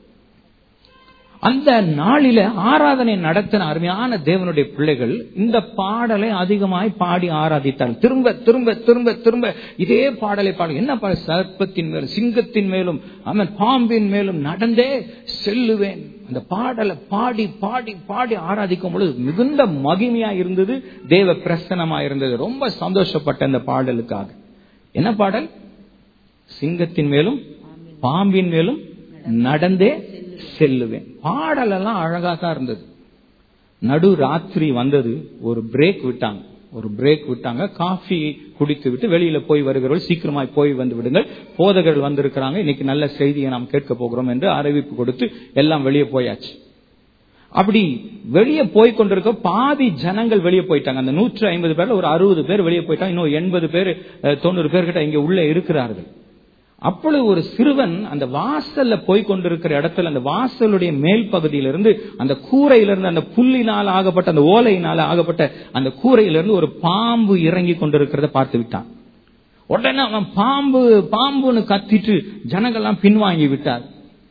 அந்த நாளில ஆராதனை நடத்தின அருமையான தேவனுடைய பிள்ளைகள் இந்த பாடலை அதிகமாய் பாடி ஆராதித்தார்கள் திரும்ப திரும்ப திரும்ப திரும்ப இதே பாடலை பாடு என்ன பாடல் சர்ப்பத்தின் மேலும் சிங்கத்தின் மேலும் அவன் பாம்பின் மேலும் நடந்தே செல்லுவேன் அந்த பாடலை பாடி பாடி பாடி ஆராதிக்கும் பொழுது மிகுந்த மகிமையா இருந்தது தேவ பிரசனமா இருந்தது ரொம்ப சந்தோஷப்பட்ட அந்த பாடலுக்காக என்ன பாடல் சிங்கத்தின் மேலும் பாம்பின் மேலும் நடந்தே செல்லுவேன் பாடல் எல்லாம் அழகா தான் இருந்தது நடு ராத்திரி வந்தது ஒரு பிரேக் விட்டாங்க ஒரு பிரேக் விட்டாங்க காஃபி குடித்து விட்டு வெளியில போய் வருகிறவர்கள் சீக்கிரமாய் போய் வந்து விடுங்கள் போதகர்கள் வந்திருக்கிறாங்க இன்னைக்கு நல்ல செய்தியை நாம் கேட்க போகிறோம் என்று அறிவிப்பு கொடுத்து எல்லாம் வெளியே போயாச்சு அப்படி வெளியே போய் கொண்டிருக்க பாதி ஜனங்கள் வெளியே போயிட்டாங்க அந்த நூற்று ஐம்பது பேர்ல ஒரு அறுபது பேர் வெளியே போயிட்டாங்க இன்னும் எண்பது பேர் அஹ், தொண்ணூறு பேர் கிட்ட இங்க உள்ள இருக்கிறார்கள் அப்பொழுது ஒரு சிறுவன் அந்த வாசல்ல போய் கொண்டிருக்கிற இடத்துல அந்த வாசலுடைய மேல் பகுதியிலிருந்து அந்த கூரையிலிருந்து அந்த புல்லினால் ஆகப்பட்ட அந்த ஓலையினால் ஆகப்பட்ட அந்த கூரையிலிருந்து ஒரு பாம்பு இறங்கி கொண்டிருக்கிறத பார்த்து விட்டான் உடனே அவன் பாம்பு பாம்புன்னு கத்திட்டு ஜனங்கள்லாம் பின்வாங்கி விட்டார்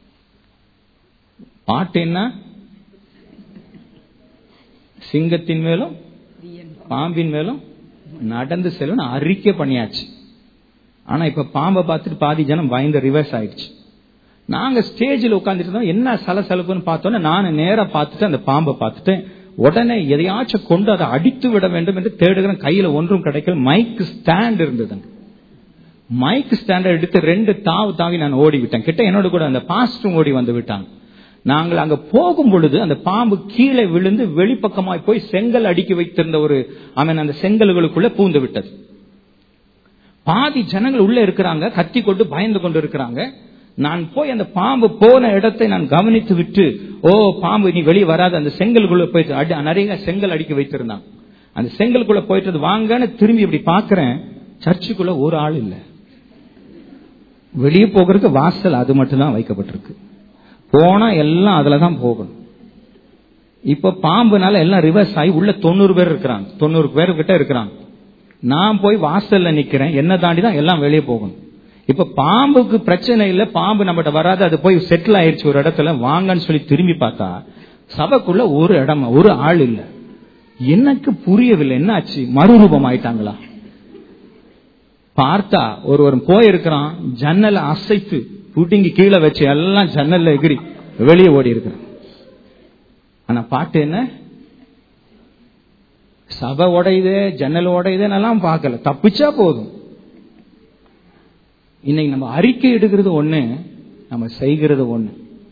பாட்டு என்ன சிங்கத்தின் மேலும் பாம்பின் மேலும் நடந்து செல்லும் அறிக்கை பண்ணியாச்சு ஆனா இப்ப பாம்பை பார்த்துட்டு பாதி ஜனம் பயந்து ரிவர்ஸ் ஆயிடுச்சு நாங்க ஸ்டேஜில் உட்கார்ந்துட்டு இருந்தோம் என்ன சலசலப்புன்னு பார்த்தோன்னே நான் நேரா பார்த்துட்டு அந்த பாம்பை பார்த்துட்டேன் உடனே எதையாச்சும் கொண்டு அதை அடித்து விட வேண்டும் என்று தேடுகிறேன் கையில ஒன்றும் கிடைக்கல மைக் ஸ்டாண்ட் இருந்தது அங்க. மைக் ஸ்டாண்டை எடுத்து ரெண்டு தாவு தாவி நான் ஓடி விட்டேன் கிட்ட என்னோட கூட அந்த பாஸ்டும் ஓடி வந்து விட்டாங்க நாங்கள் அங்க போகும் பொழுது அந்த பாம்பு கீழே விழுந்து வெளிப்பக்கமாய் போய் செங்கல் அடுக்கி வைத்திருந்த ஒரு அவன் அந்த செங்கல்களுக்குள்ள பூந்து விட்டது பாதி ஜனங்கள் உள்ள இருக்கிறாங்க கத்தி கொண்டு பயந்து கொண்டு இருக்கிறாங்க நான் போய் அந்த பாம்பு போன இடத்தை நான் கவனித்து விட்டு ஓ பாம்பு நீ வெளியே வராத அந்த செங்கலுக்குள்ள போயிட்டு அடி நிறைய செங்கல் அடுக்கி வைத்திருந்தான் அந்த செங்கலுக்குள்ள போயிட்டு வாங்கன்னு திரும்பி இப்படி பாக்குறேன் சர்ச்சுக்குள்ள ஒரு ஆள் இல்ல வெளியே போகிறதுக்கு வாசல் அது மட்டும் தான் வைக்கப்பட்டிருக்கு போனா எல்லாம் அதுலதான் போகணும் இப்ப பாம்புனால எல்லாம் ரிவர்ஸ் ஆகி உள்ள தொண்ணூறு பேர் இருக்கிறாங்க தொண்ணூறு பேர் கிட்ட இருக்கிறாங்க நான் போய் வாசல்ல நிக்கிறேன் என்ன தாண்டி தான் எல்லாம் வெளியே போகணும் இப்ப பாம்புக்கு பிரச்சனை இல்ல பாம்பு நம்மகிட்ட வராது அது போய் செட்டில் ஆயிருச்சு ஒரு இடத்துல வாங்கன்னு சொல்லி திரும்பி பார்த்தா சபைக்குள்ள ஒரு இடம் ஒரு ஆள் இல்ல எனக்கு புரியவில்லை என்னாச்சு மறுரூபம் ஆயிட்டாங்களா பார்த்தா ஒருவன் போயிருக்கிறான் ஜன்னலை அசைத்து புட்டிங்கி கீழே வச்சு எல்லாம் ஜன்னல்ல எகிரி வெளியே ஓடி இருக்கிறான் ஆனா பாட்டு என்ன சபை உடையுது ஜன்னல் உடையுதுன்னெல்லாம் பார்க்கல தப்பிச்சா போதும் இன்னைக்கு நம்ம அறிக்கை எடுக்கிறது ஒண்ணு நம்ம செய்கிறது ஒண்ணு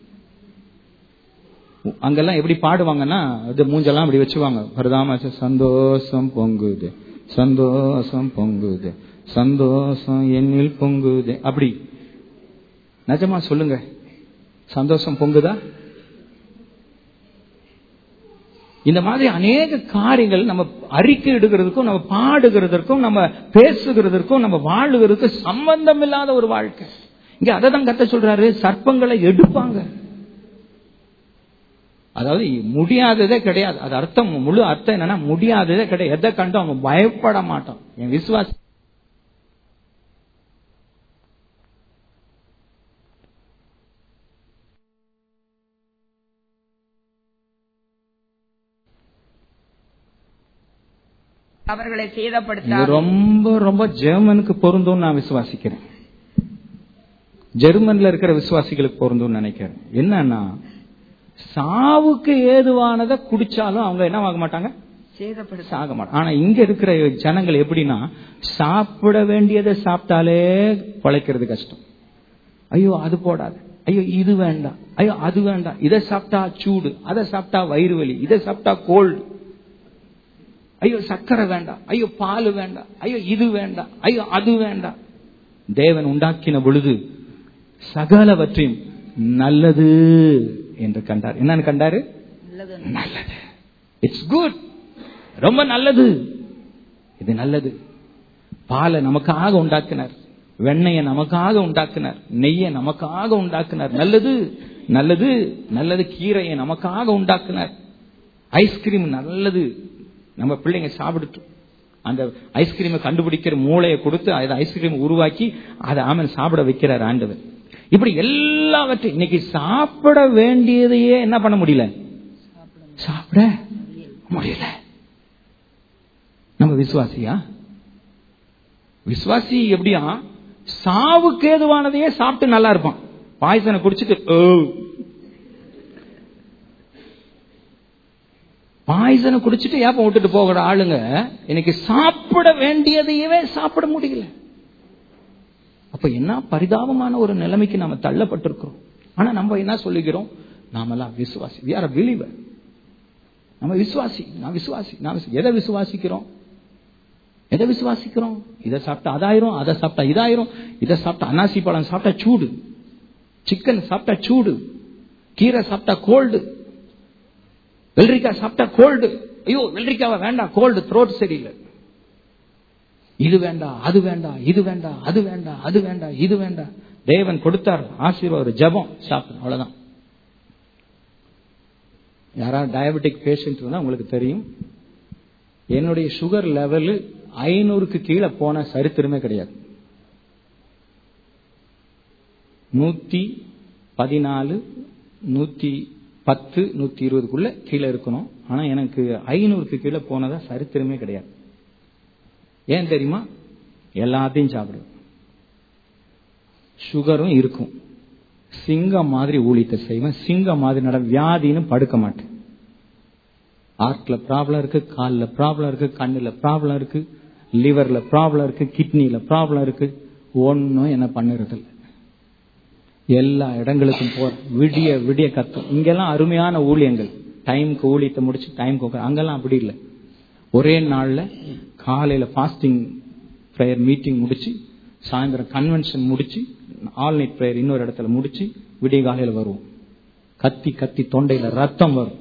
அங்கெல்லாம் எப்படி பாடுவாங்கன்னா அது மூஞ்செல்லாம் இப்படி வச்சுவாங்க பரதாம சந்தோஷம் பொங்குது சந்தோஷம் பொங்குது சந்தோஷம் என்னில் பொங்குது அப்படி நிஜமா சொல்லுங்க சந்தோஷம் பொங்குதா இந்த மாதிரி அநேக காரியங்கள் நம்ம அறிக்கை எடுக்கிறதுக்கும் நம்ம பாடுகிறதற்கும் நம்ம பேசுகிறதற்கும் நம்ம வாழுகிறதுக்கும் சம்பந்தம் இல்லாத ஒரு வாழ்க்கை இங்க அதை தான் கத்த சொல்றாரு சர்ப்பங்களை எடுப்பாங்க அதாவது முடியாததே கிடையாது அது அர்த்தம் முழு அர்த்தம் என்னன்னா முடியாததே கிடையாது எதை கண்டும் அவன் பயப்பட மாட்டான் என் விசுவாசம் அவர்களை இது சேதப்படுத்தாது ரொம்ப ரொம்ப ஜெர்மனுக்கு பொருந்தும் நான் விசுவாசிக்கிறேன் ஜெர்மன்ல இருக்கிற விசுவாசிகளுக்கு பொருந்தும் நினைக்கிறேன் என்னன்னா சாவுக்கு ஏதுவானதை குடிச்சாலும் அவங்க என்ன ஆக மாட்டாங்க சேதப்படுத்த சாக மாட்டாங்க ஆனா இங்க இருக்கிற ஜனங்கள் எப்படின்னா சாப்பிட வேண்டியதை சாப்பிட்டாலே பழைக்கிறது கஷ்டம் ஐயோ அது போடாது ஐயோ இது வேண்டாம் ஐயோ அது வேண்டாம் இதை சாப்பிட்டா சூடு அதை சாப்பிட்டா வயிறு வலி இதை சாப்பிட்டா கோல்டு ஐயோ சக்கரை வேண்டாம் ஐயோ பால் வேண்டாம் ஐயோ இது வேண்டாம் ஐயோ அது வேண்டாம் தேவன் உண்டாக்கின பொழுது சகலவற்றையும் நல்லது என்று கண்டார் என்னன்னு கண்டாரு நல்லது நல்லது இட்ஸ் குட் ரொம்ப நல்லது இது நல்லது பாலை நமக்காக உண்டாக்கினார் வெண்ணெயை நமக்காக உண்டாக்கினார் நெய்யை நமக்காக உண்டாக்கினார் நல்லது நல்லது நல்லது கீரையை நமக்காக உண்டாக்கினார் ஐஸ்கிரீம் நல்லது நம்ம பிள்ளைங்க சாப்பிடுட்டு அந்த ஐஸ்கிரீமை கண்டுபிடிக்கிற மூளையை கொடுத்து அதை ஐஸ்கிரீம் உருவாக்கி அதை ஆமன் சாப்பிட வைக்கிறார் ஆண்டவர் இப்படி எல்லாவற்றையும் இன்னைக்கு சாப்பிட வேண்டியதையே என்ன பண்ண முடியல சாப்பிட முடியல நம்ம விசுவாசியா விசுவாசி எப்படியா சாவுக்கு ஏதுவானதையே சாப்பிட்டு நல்லா இருப்பான் பாய்சனை குடிச்சிட்டு "ஓ." பாய்சனை குடிச்சிட்டு ஏப்பம் விட்டுட்டு போகிற ஆளுங்க இன்னைக்கு சாப்பிட வேண்டியதையவே சாப்பிட முடியல அப்ப என்ன பரிதாபமான ஒரு நிலைமைக்கு நாம தள்ளப்பட்டிருக்கிறோம் ஆனா நம்ம என்ன சொல்லுகிறோம் நாமெல்லாம் விசுவாசி we are a believer நம்ம விசுவாசி நான் விசுவாசி நான் விசு- எதை விசுவாசிக்கிறோம் எதை விசுவாசிக்கிறோம் இதை சாப்பிட்டா அதாயிரும் அதை சாப்பிட்டா இதாயிரும் இதை சாப்பிட்டா அன்னாசி பழம் சாப்பிட்டா சூடு சிக்கன் சாப்பிட்டா சூடு கீரை சாப்பிட்டா கோல்டு வெள்ளரிக்காய் சாப்பிட்டா கோல்டு ஐயோ வெள்ளரிக்காவை வேண்டாம் கோல்டு த்ரோட் சரியில்லை இது வேண்டாம் அது வேண்டாம் இது வேண்டாம் அது வேண்டாம் அது வேண்டாம் இது வேண்டாம் தேவன் கொடுத்தார் ஆசீர்வாத ஜெபம் சாப்பிடு அவ்வளவுதான் யாராவது டயபெட்டிக் பேஷண்ட் இருந்தா உங்களுக்கு தெரியும் என்னுடைய சுகர் லெவல் ஐநூறுக்கு கீழே போன சரித்திரமே கிடையாது நூத்தி பதினாலு நூத்தி பத்து நூத்தி இருபதுக்குள்ள கீழே இருக்கணும் ஆனா எனக்கு ஐநூறுக்கு கீழே போனதா சரித்திரமே கிடையாது ஏன் தெரியுமா எல்லாத்தையும் சாப்பிடுவேன் சுகரும் இருக்கும் சிங்கம் மாதிரி ஊழியத்தை செய்வேன் சிங்கம் மாதிரி நட வியாதின்னு படுக்க மாட்டேன் ஹார்ட்ல ப்ராப்ளம் இருக்கு கால்ல ப்ராப்ளம் இருக்கு கண்ணுல ப்ராப்ளம் இருக்கு லிவர்ல ப்ராப்ளம் இருக்கு கிட்னில ப்ராப்ளம் இருக்கு ஒன்னும் என்ன பண்ணுறது இல்ல எல்லா இடங்களுக்கும் போற விடிய விடிய கத்தும் இங்கெல்லாம் அருமையான ஊழியங்கள் டைம்க்கு ஊழியத்தை முடிச்சு டைம்க்கு உட்கார் அங்கெல்லாம் அப்படி இல்லை ஒரே நாள்ல காலையில ஃபாஸ்டிங் ப்ரேயர் மீட்டிங் முடிச்சு சாயந்தரம் கன்வென்ஷன் முடிச்சு ஆல் நைட் ப்ரேயர் இன்னொரு இடத்துல முடிச்சு விடிய காலையில வருவோம் கத்தி கத்தி தொண்டையில ரத்தம் வரும்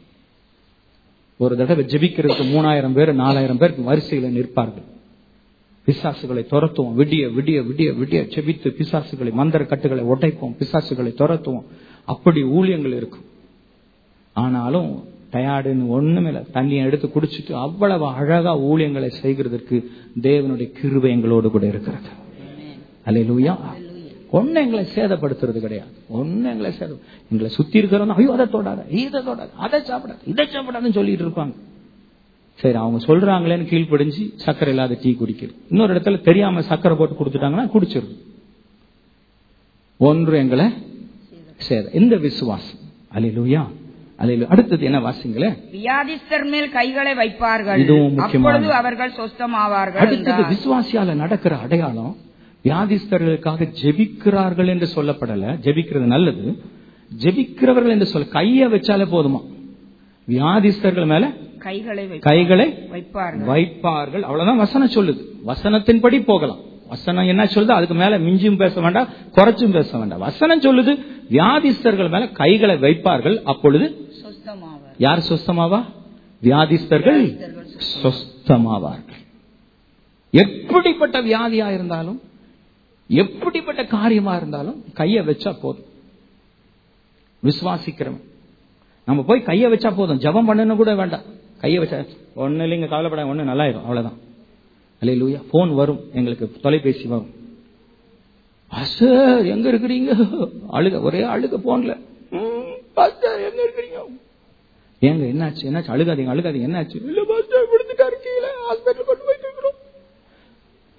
ஒரு தடவை ஜெபிக்கிறதுக்கு மூணாயிரம் பேர் நாலாயிரம் பேர் வரிசையில நிற்பார்கள் பிசாசுகளை துரத்துவோம் விடிய விடிய விடிய விடிய செபித்து பிசாசுகளை மந்திர கட்டுகளை உடைப்போம் பிசாசுகளை துரத்துவோம் அப்படி ஊழியங்கள் இருக்கும் ஆனாலும் டயார்டுன்னு ஒண்ணுமே இல்லை தண்ணியை எடுத்து குடிச்சிட்டு அவ்வளவு அழகா ஊழியங்களை செய்கிறதற்கு தேவனுடைய கிருபை எங்களோடு கூட இருக்கிறது அல்லேலூயா ஒண்ணு எங்களை சேதப்படுத்துறது கிடையாது ஒண்ணு எங்களை சேதம் எங்களை சுத்தி இருக்கிறவங்க ஐயோ அதை தொடாத இதை தொடாத அதை சாப்பிடாத இதை சாப்பிடாதுன்னு சொல்லிட்டு இருப்பாங்க சரி அவங்க சொல்றாங்களேன்னு கீழ்ப்படிஞ்சு சக்கரை இல்லாத டீ குடிக்கிறது இன்னொரு இடத்துல தெரியாம சக்கரை போட்டு கொடுத்துட்டாங்கன்னா குடிச்சிடும் ஒன்று எங்களை சேத இந்த விசுவாசம் அலையிலுயா அலையிலு அடுத்தது என்ன வாசிங்களே வியாதிஸ்தர் மேல் கைகளை வைப்பார்கள் இதுவும் முக்கியமானது. அப்பொழுது அவர்கள் சொஸ்தமாவார்கள் அடுத்தது என்றார். விசுவாசியால நடக்கிற அடையாளம் வியாதிஸ்தர்களுக்காக ஜெபிக்கிறார்கள் என்று சொல்லப்படல ஜெபிக்கிறது நல்லது ஜெபிக்கிறவர்கள் என்று சொல்ல கைய வச்சாலே போதுமா வியாதிஸ்தர்கள் மேல கைகளை வை- கைகளை வைப்பார்கள் வைப்பார்கள் அவ்வளவுதான் வசனம் சொல்லுது வசனத்தின்படி போகலாம் வசனம் என்ன சொல்லுது அதுக்கு மேல மிஞ்சும் பேச வேண்டாம் குறைச்சும் பேச வேண்டாம் வசனம் சொல்லுது வியாதிஸ்தர்கள் மேல கைகளை வைப்பார்கள் அப்பொழுது சொஸ்தமாவார் யார் சொஸ்தமாவா வியாதிஸ்தர்கள் சொஸ்தமாவார்கள் எப்படிப்பட்ட வியாதியா இருந்தாலும் எப்படிப்பட்ட காரியமா இருந்தாலும் கைய வச்சா போதும் விசுவாசிக்கிறவன் நம்ம போய் கைய வச்சா போதும் ஜெபம் பண்ணணும் கூட வேண்டாம் கைய வச்சா ஒண்ணு இல்லைங்க கவலைப்பட ஒண்ணு நல்லாயிரும் அவ்வளவுதான் அல்ல லூயா போன் வரும் எங்களுக்கு தொலைபேசி வரும் பாஸ்டர் எங்க இருக்கிறீங்க அழுக ஒரே அழுக போன்ல ம், பாஸ்டர் எங்க இருக்கிறீங்க ஏங்க என்னாச்சு என்னாச்சு அழுகாதீங்க அழுகாதீங்க என்னாச்சு இல்ல பாஸ்டர் விழுந்துட்டாரு கீழே ஹாஸ்பிட்டல்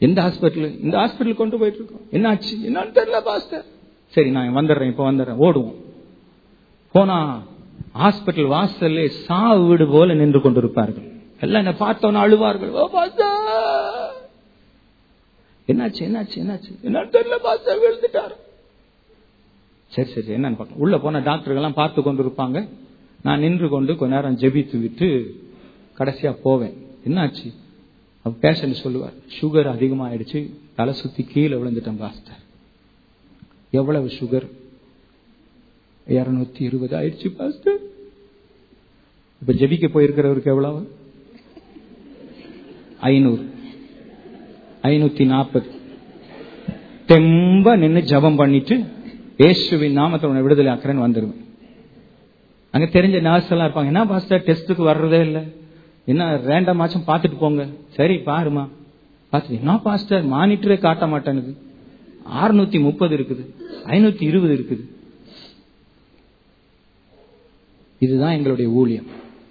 எந்த ஹாஸ்பிட்டல் இந்த ஹாஸ்பிட்டல் கொண்டு போயிட்டு இருக்கோம் என்னாச்சு என்னன்னு தெரியல பாஸ்டர் சரி நான் வந்துடுறேன் இப்ப வந்துடுறேன் ஓடுவோம் போனா ஹாஸ்பிட்டல் வாசல்லே சாவு வீடு போல நின்று கொண்டிருப்பார்கள் எல்லாம் என்ன பார்த்தவன அழுவார்கள் ஓ பாஸ்டர் என்னாச்சு என்னாச்சு என்னாச்சு என்னன்னு தெரியல பாஸ்டர் விழுந்துட்டாரு சரி சரி என்னன்னு பார்க்கலாம் உள்ள போன டாக்டர்கள் எல்லாம் பார்த்து கொண்டு இருப்பாங்க நான் நின்று கொண்டு கொஞ்ச நேரம் ஜெபித்து விட்டு கடைசியா போவேன் என்னாச்சு அப்ப பேஷண்ட் சொல்லுவார் சுகர் அதிகமாயிடுச்சு தலை சுத்தி கீழே விழுந்துட்டேன் பாஸ்டர் எவ்வளவு சுகர் இருநூத்தி இருபது ஆயிடுச்சு பாஸ்டர் இப்ப ஜெபிக்க போயிருக்கிறவருக்கு எவ்வளவு ஐநூறு ஐநூத்தி நாற்பது தெம்ப நின்னு ஜபம் பண்ணிட்டு இயேசுவின் நாமத்தை உன்னை விடுதலை ஆக்குறேன்னு வந்துருவேன் அங்க தெரிஞ்ச நர்ஸ் எல்லாம் இருப்பாங்க என்ன பாஸ்டர் டெஸ்ட்டுக்கு வர்றதே இல்ல என்ன ரேண்டம் ஆச்சும் பார்த்துட்டு போங்க சரி பாருமா பார்த்துட்டு என்ன பாஸ்டர் மானிட்டரே காட்ட மாட்டேனுது அறுநூத்தி முப்பது இருக்குது ஐநூத்தி இருபது இருக்குது இதுதான் எங்களுடைய ஊழியம்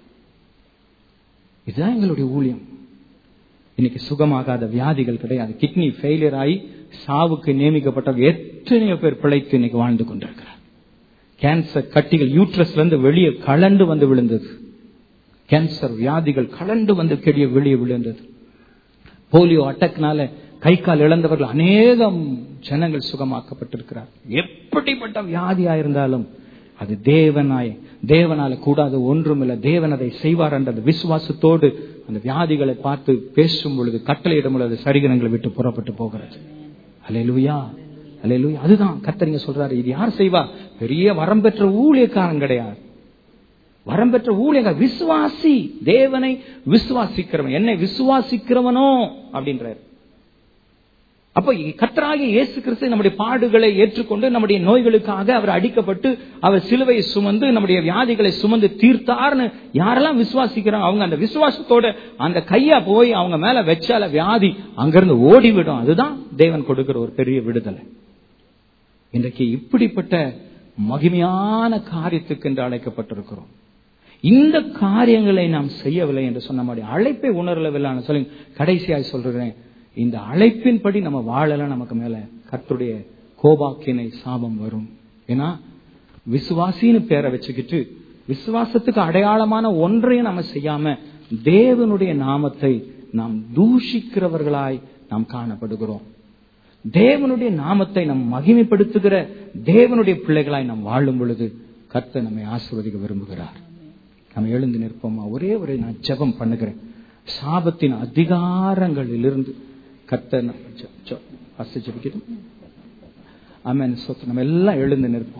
இதுதான் எங்களுடைய ஊழியம் இன்னைக்கு சுகமாகாத வியாதிகள் கிடையாது கிட்னி ஃபெயிலியர் ஆகி சாவுக்கு நியமிக்கப்பட்ட எத்தனையோ பேர் பிழைத்து இன்னைக்கு வாழ்ந்து கொண்டிருக்கிறார் கேன்சர் கட்டிகள் யூட்ரஸ்ல இருந்து வெளியே கலண்டு வந்து விழுந்தது கேன்சர் வியாதிகள் கலண்டு வந்து கெடிய வெளியே விழுந்தது போலியோ அட்டக்னால கை கால் இழந்தவர்கள் அநேகம் ஜனங்கள் சுகமாக்கப்பட்டிருக்கிறார் எப்படிப்பட்ட வியாதியா இருந்தாலும் அது தேவனாய் தேவனால கூடாத ஒன்றுமில்ல தேவன் அதை செய்வார் என்ற அந்த விசுவாசத்தோடு அந்த வியாதிகளை பார்த்து பேசும் பொழுது கட்டளையிடும் பொழுது சரிகரங்களை விட்டு புறப்பட்டு போகிறது அலையலுயா அலையலுயா அதுதான் கத்தரிங்க சொல்றாரு இது யார் செய்வா பெரிய வரம் பெற்ற ஊழியக்காரன் கிடையாது வரம் பெற்ற ஊழியங்க விசுவாசி தேவனை விசுவாசிக்கிறவன் என்னை விசுவாசிக்கிறவனோ அப்படின்றாரு அப்ப கத்தராகிய இயேசு கிறிஸ்து நம்முடைய பாடுகளை ஏற்றுக்கொண்டு நம்முடைய நோய்களுக்காக அவர் அடிக்கப்பட்டு அவர் சிலுவையை சுமந்து நம்முடைய வியாதிகளை சுமந்து தீர்த்தார்னு யாரெல்லாம் விசுவாசிக்கிறாங்க அவங்க அந்த விசுவாசத்தோட அந்த கையா போய் அவங்க மேல வச்சால வியாதி அங்கிருந்து ஓடிவிடும் அதுதான் தேவன் கொடுக்கிற ஒரு பெரிய விடுதலை இன்றைக்கு இப்படிப்பட்ட மகிமையான காரியத்துக்கு என்று அழைக்கப்பட்டிருக்கிறோம் இந்த காரியங்களை நாம் செய்யவில்லை என்று சொன்ன மாதிரி அழைப்பை உணரவில்லை சொல்லி கடைசியாக சொல்றேன் இந்த அழைப்பின்படி நம்ம வாழலாம் நமக்கு மேல கர்த்தருடைய கோபாக்கினை சாபம் வரும் ஏன்னா விசுவாசின்னு பேரை வச்சுக்கிட்டு விசுவாசத்துக்கு அடையாளமான ஒன்றையும் நம்ம செய்யாம தேவனுடைய நாமத்தை நாம் தூஷிக்கிறவர்களாய் நாம் காணப்படுகிறோம் தேவனுடைய நாமத்தை நாம் மகிமைப்படுத்துகிற தேவனுடைய பிள்ளைகளாய் நாம் வாழும் பொழுது கர்த்தர் நம்மை ஆசிர்வதிக்க விரும்புகிறார் நம்ம எழுந்து நிற்போமா ஒரே ஒரு நான் ஜெபம் பண்ணுகிறேன் சாபத்தின் அதிகாரங்களிலிருந்து கர்த்தர் நம்ம ஜெ- ஜெ- ஃபர்ஸ்ட் ஜெபிக்கட்டும் ஆமென் சொத்து நம்ம எல்லாம் எழுந்து நிற்போம்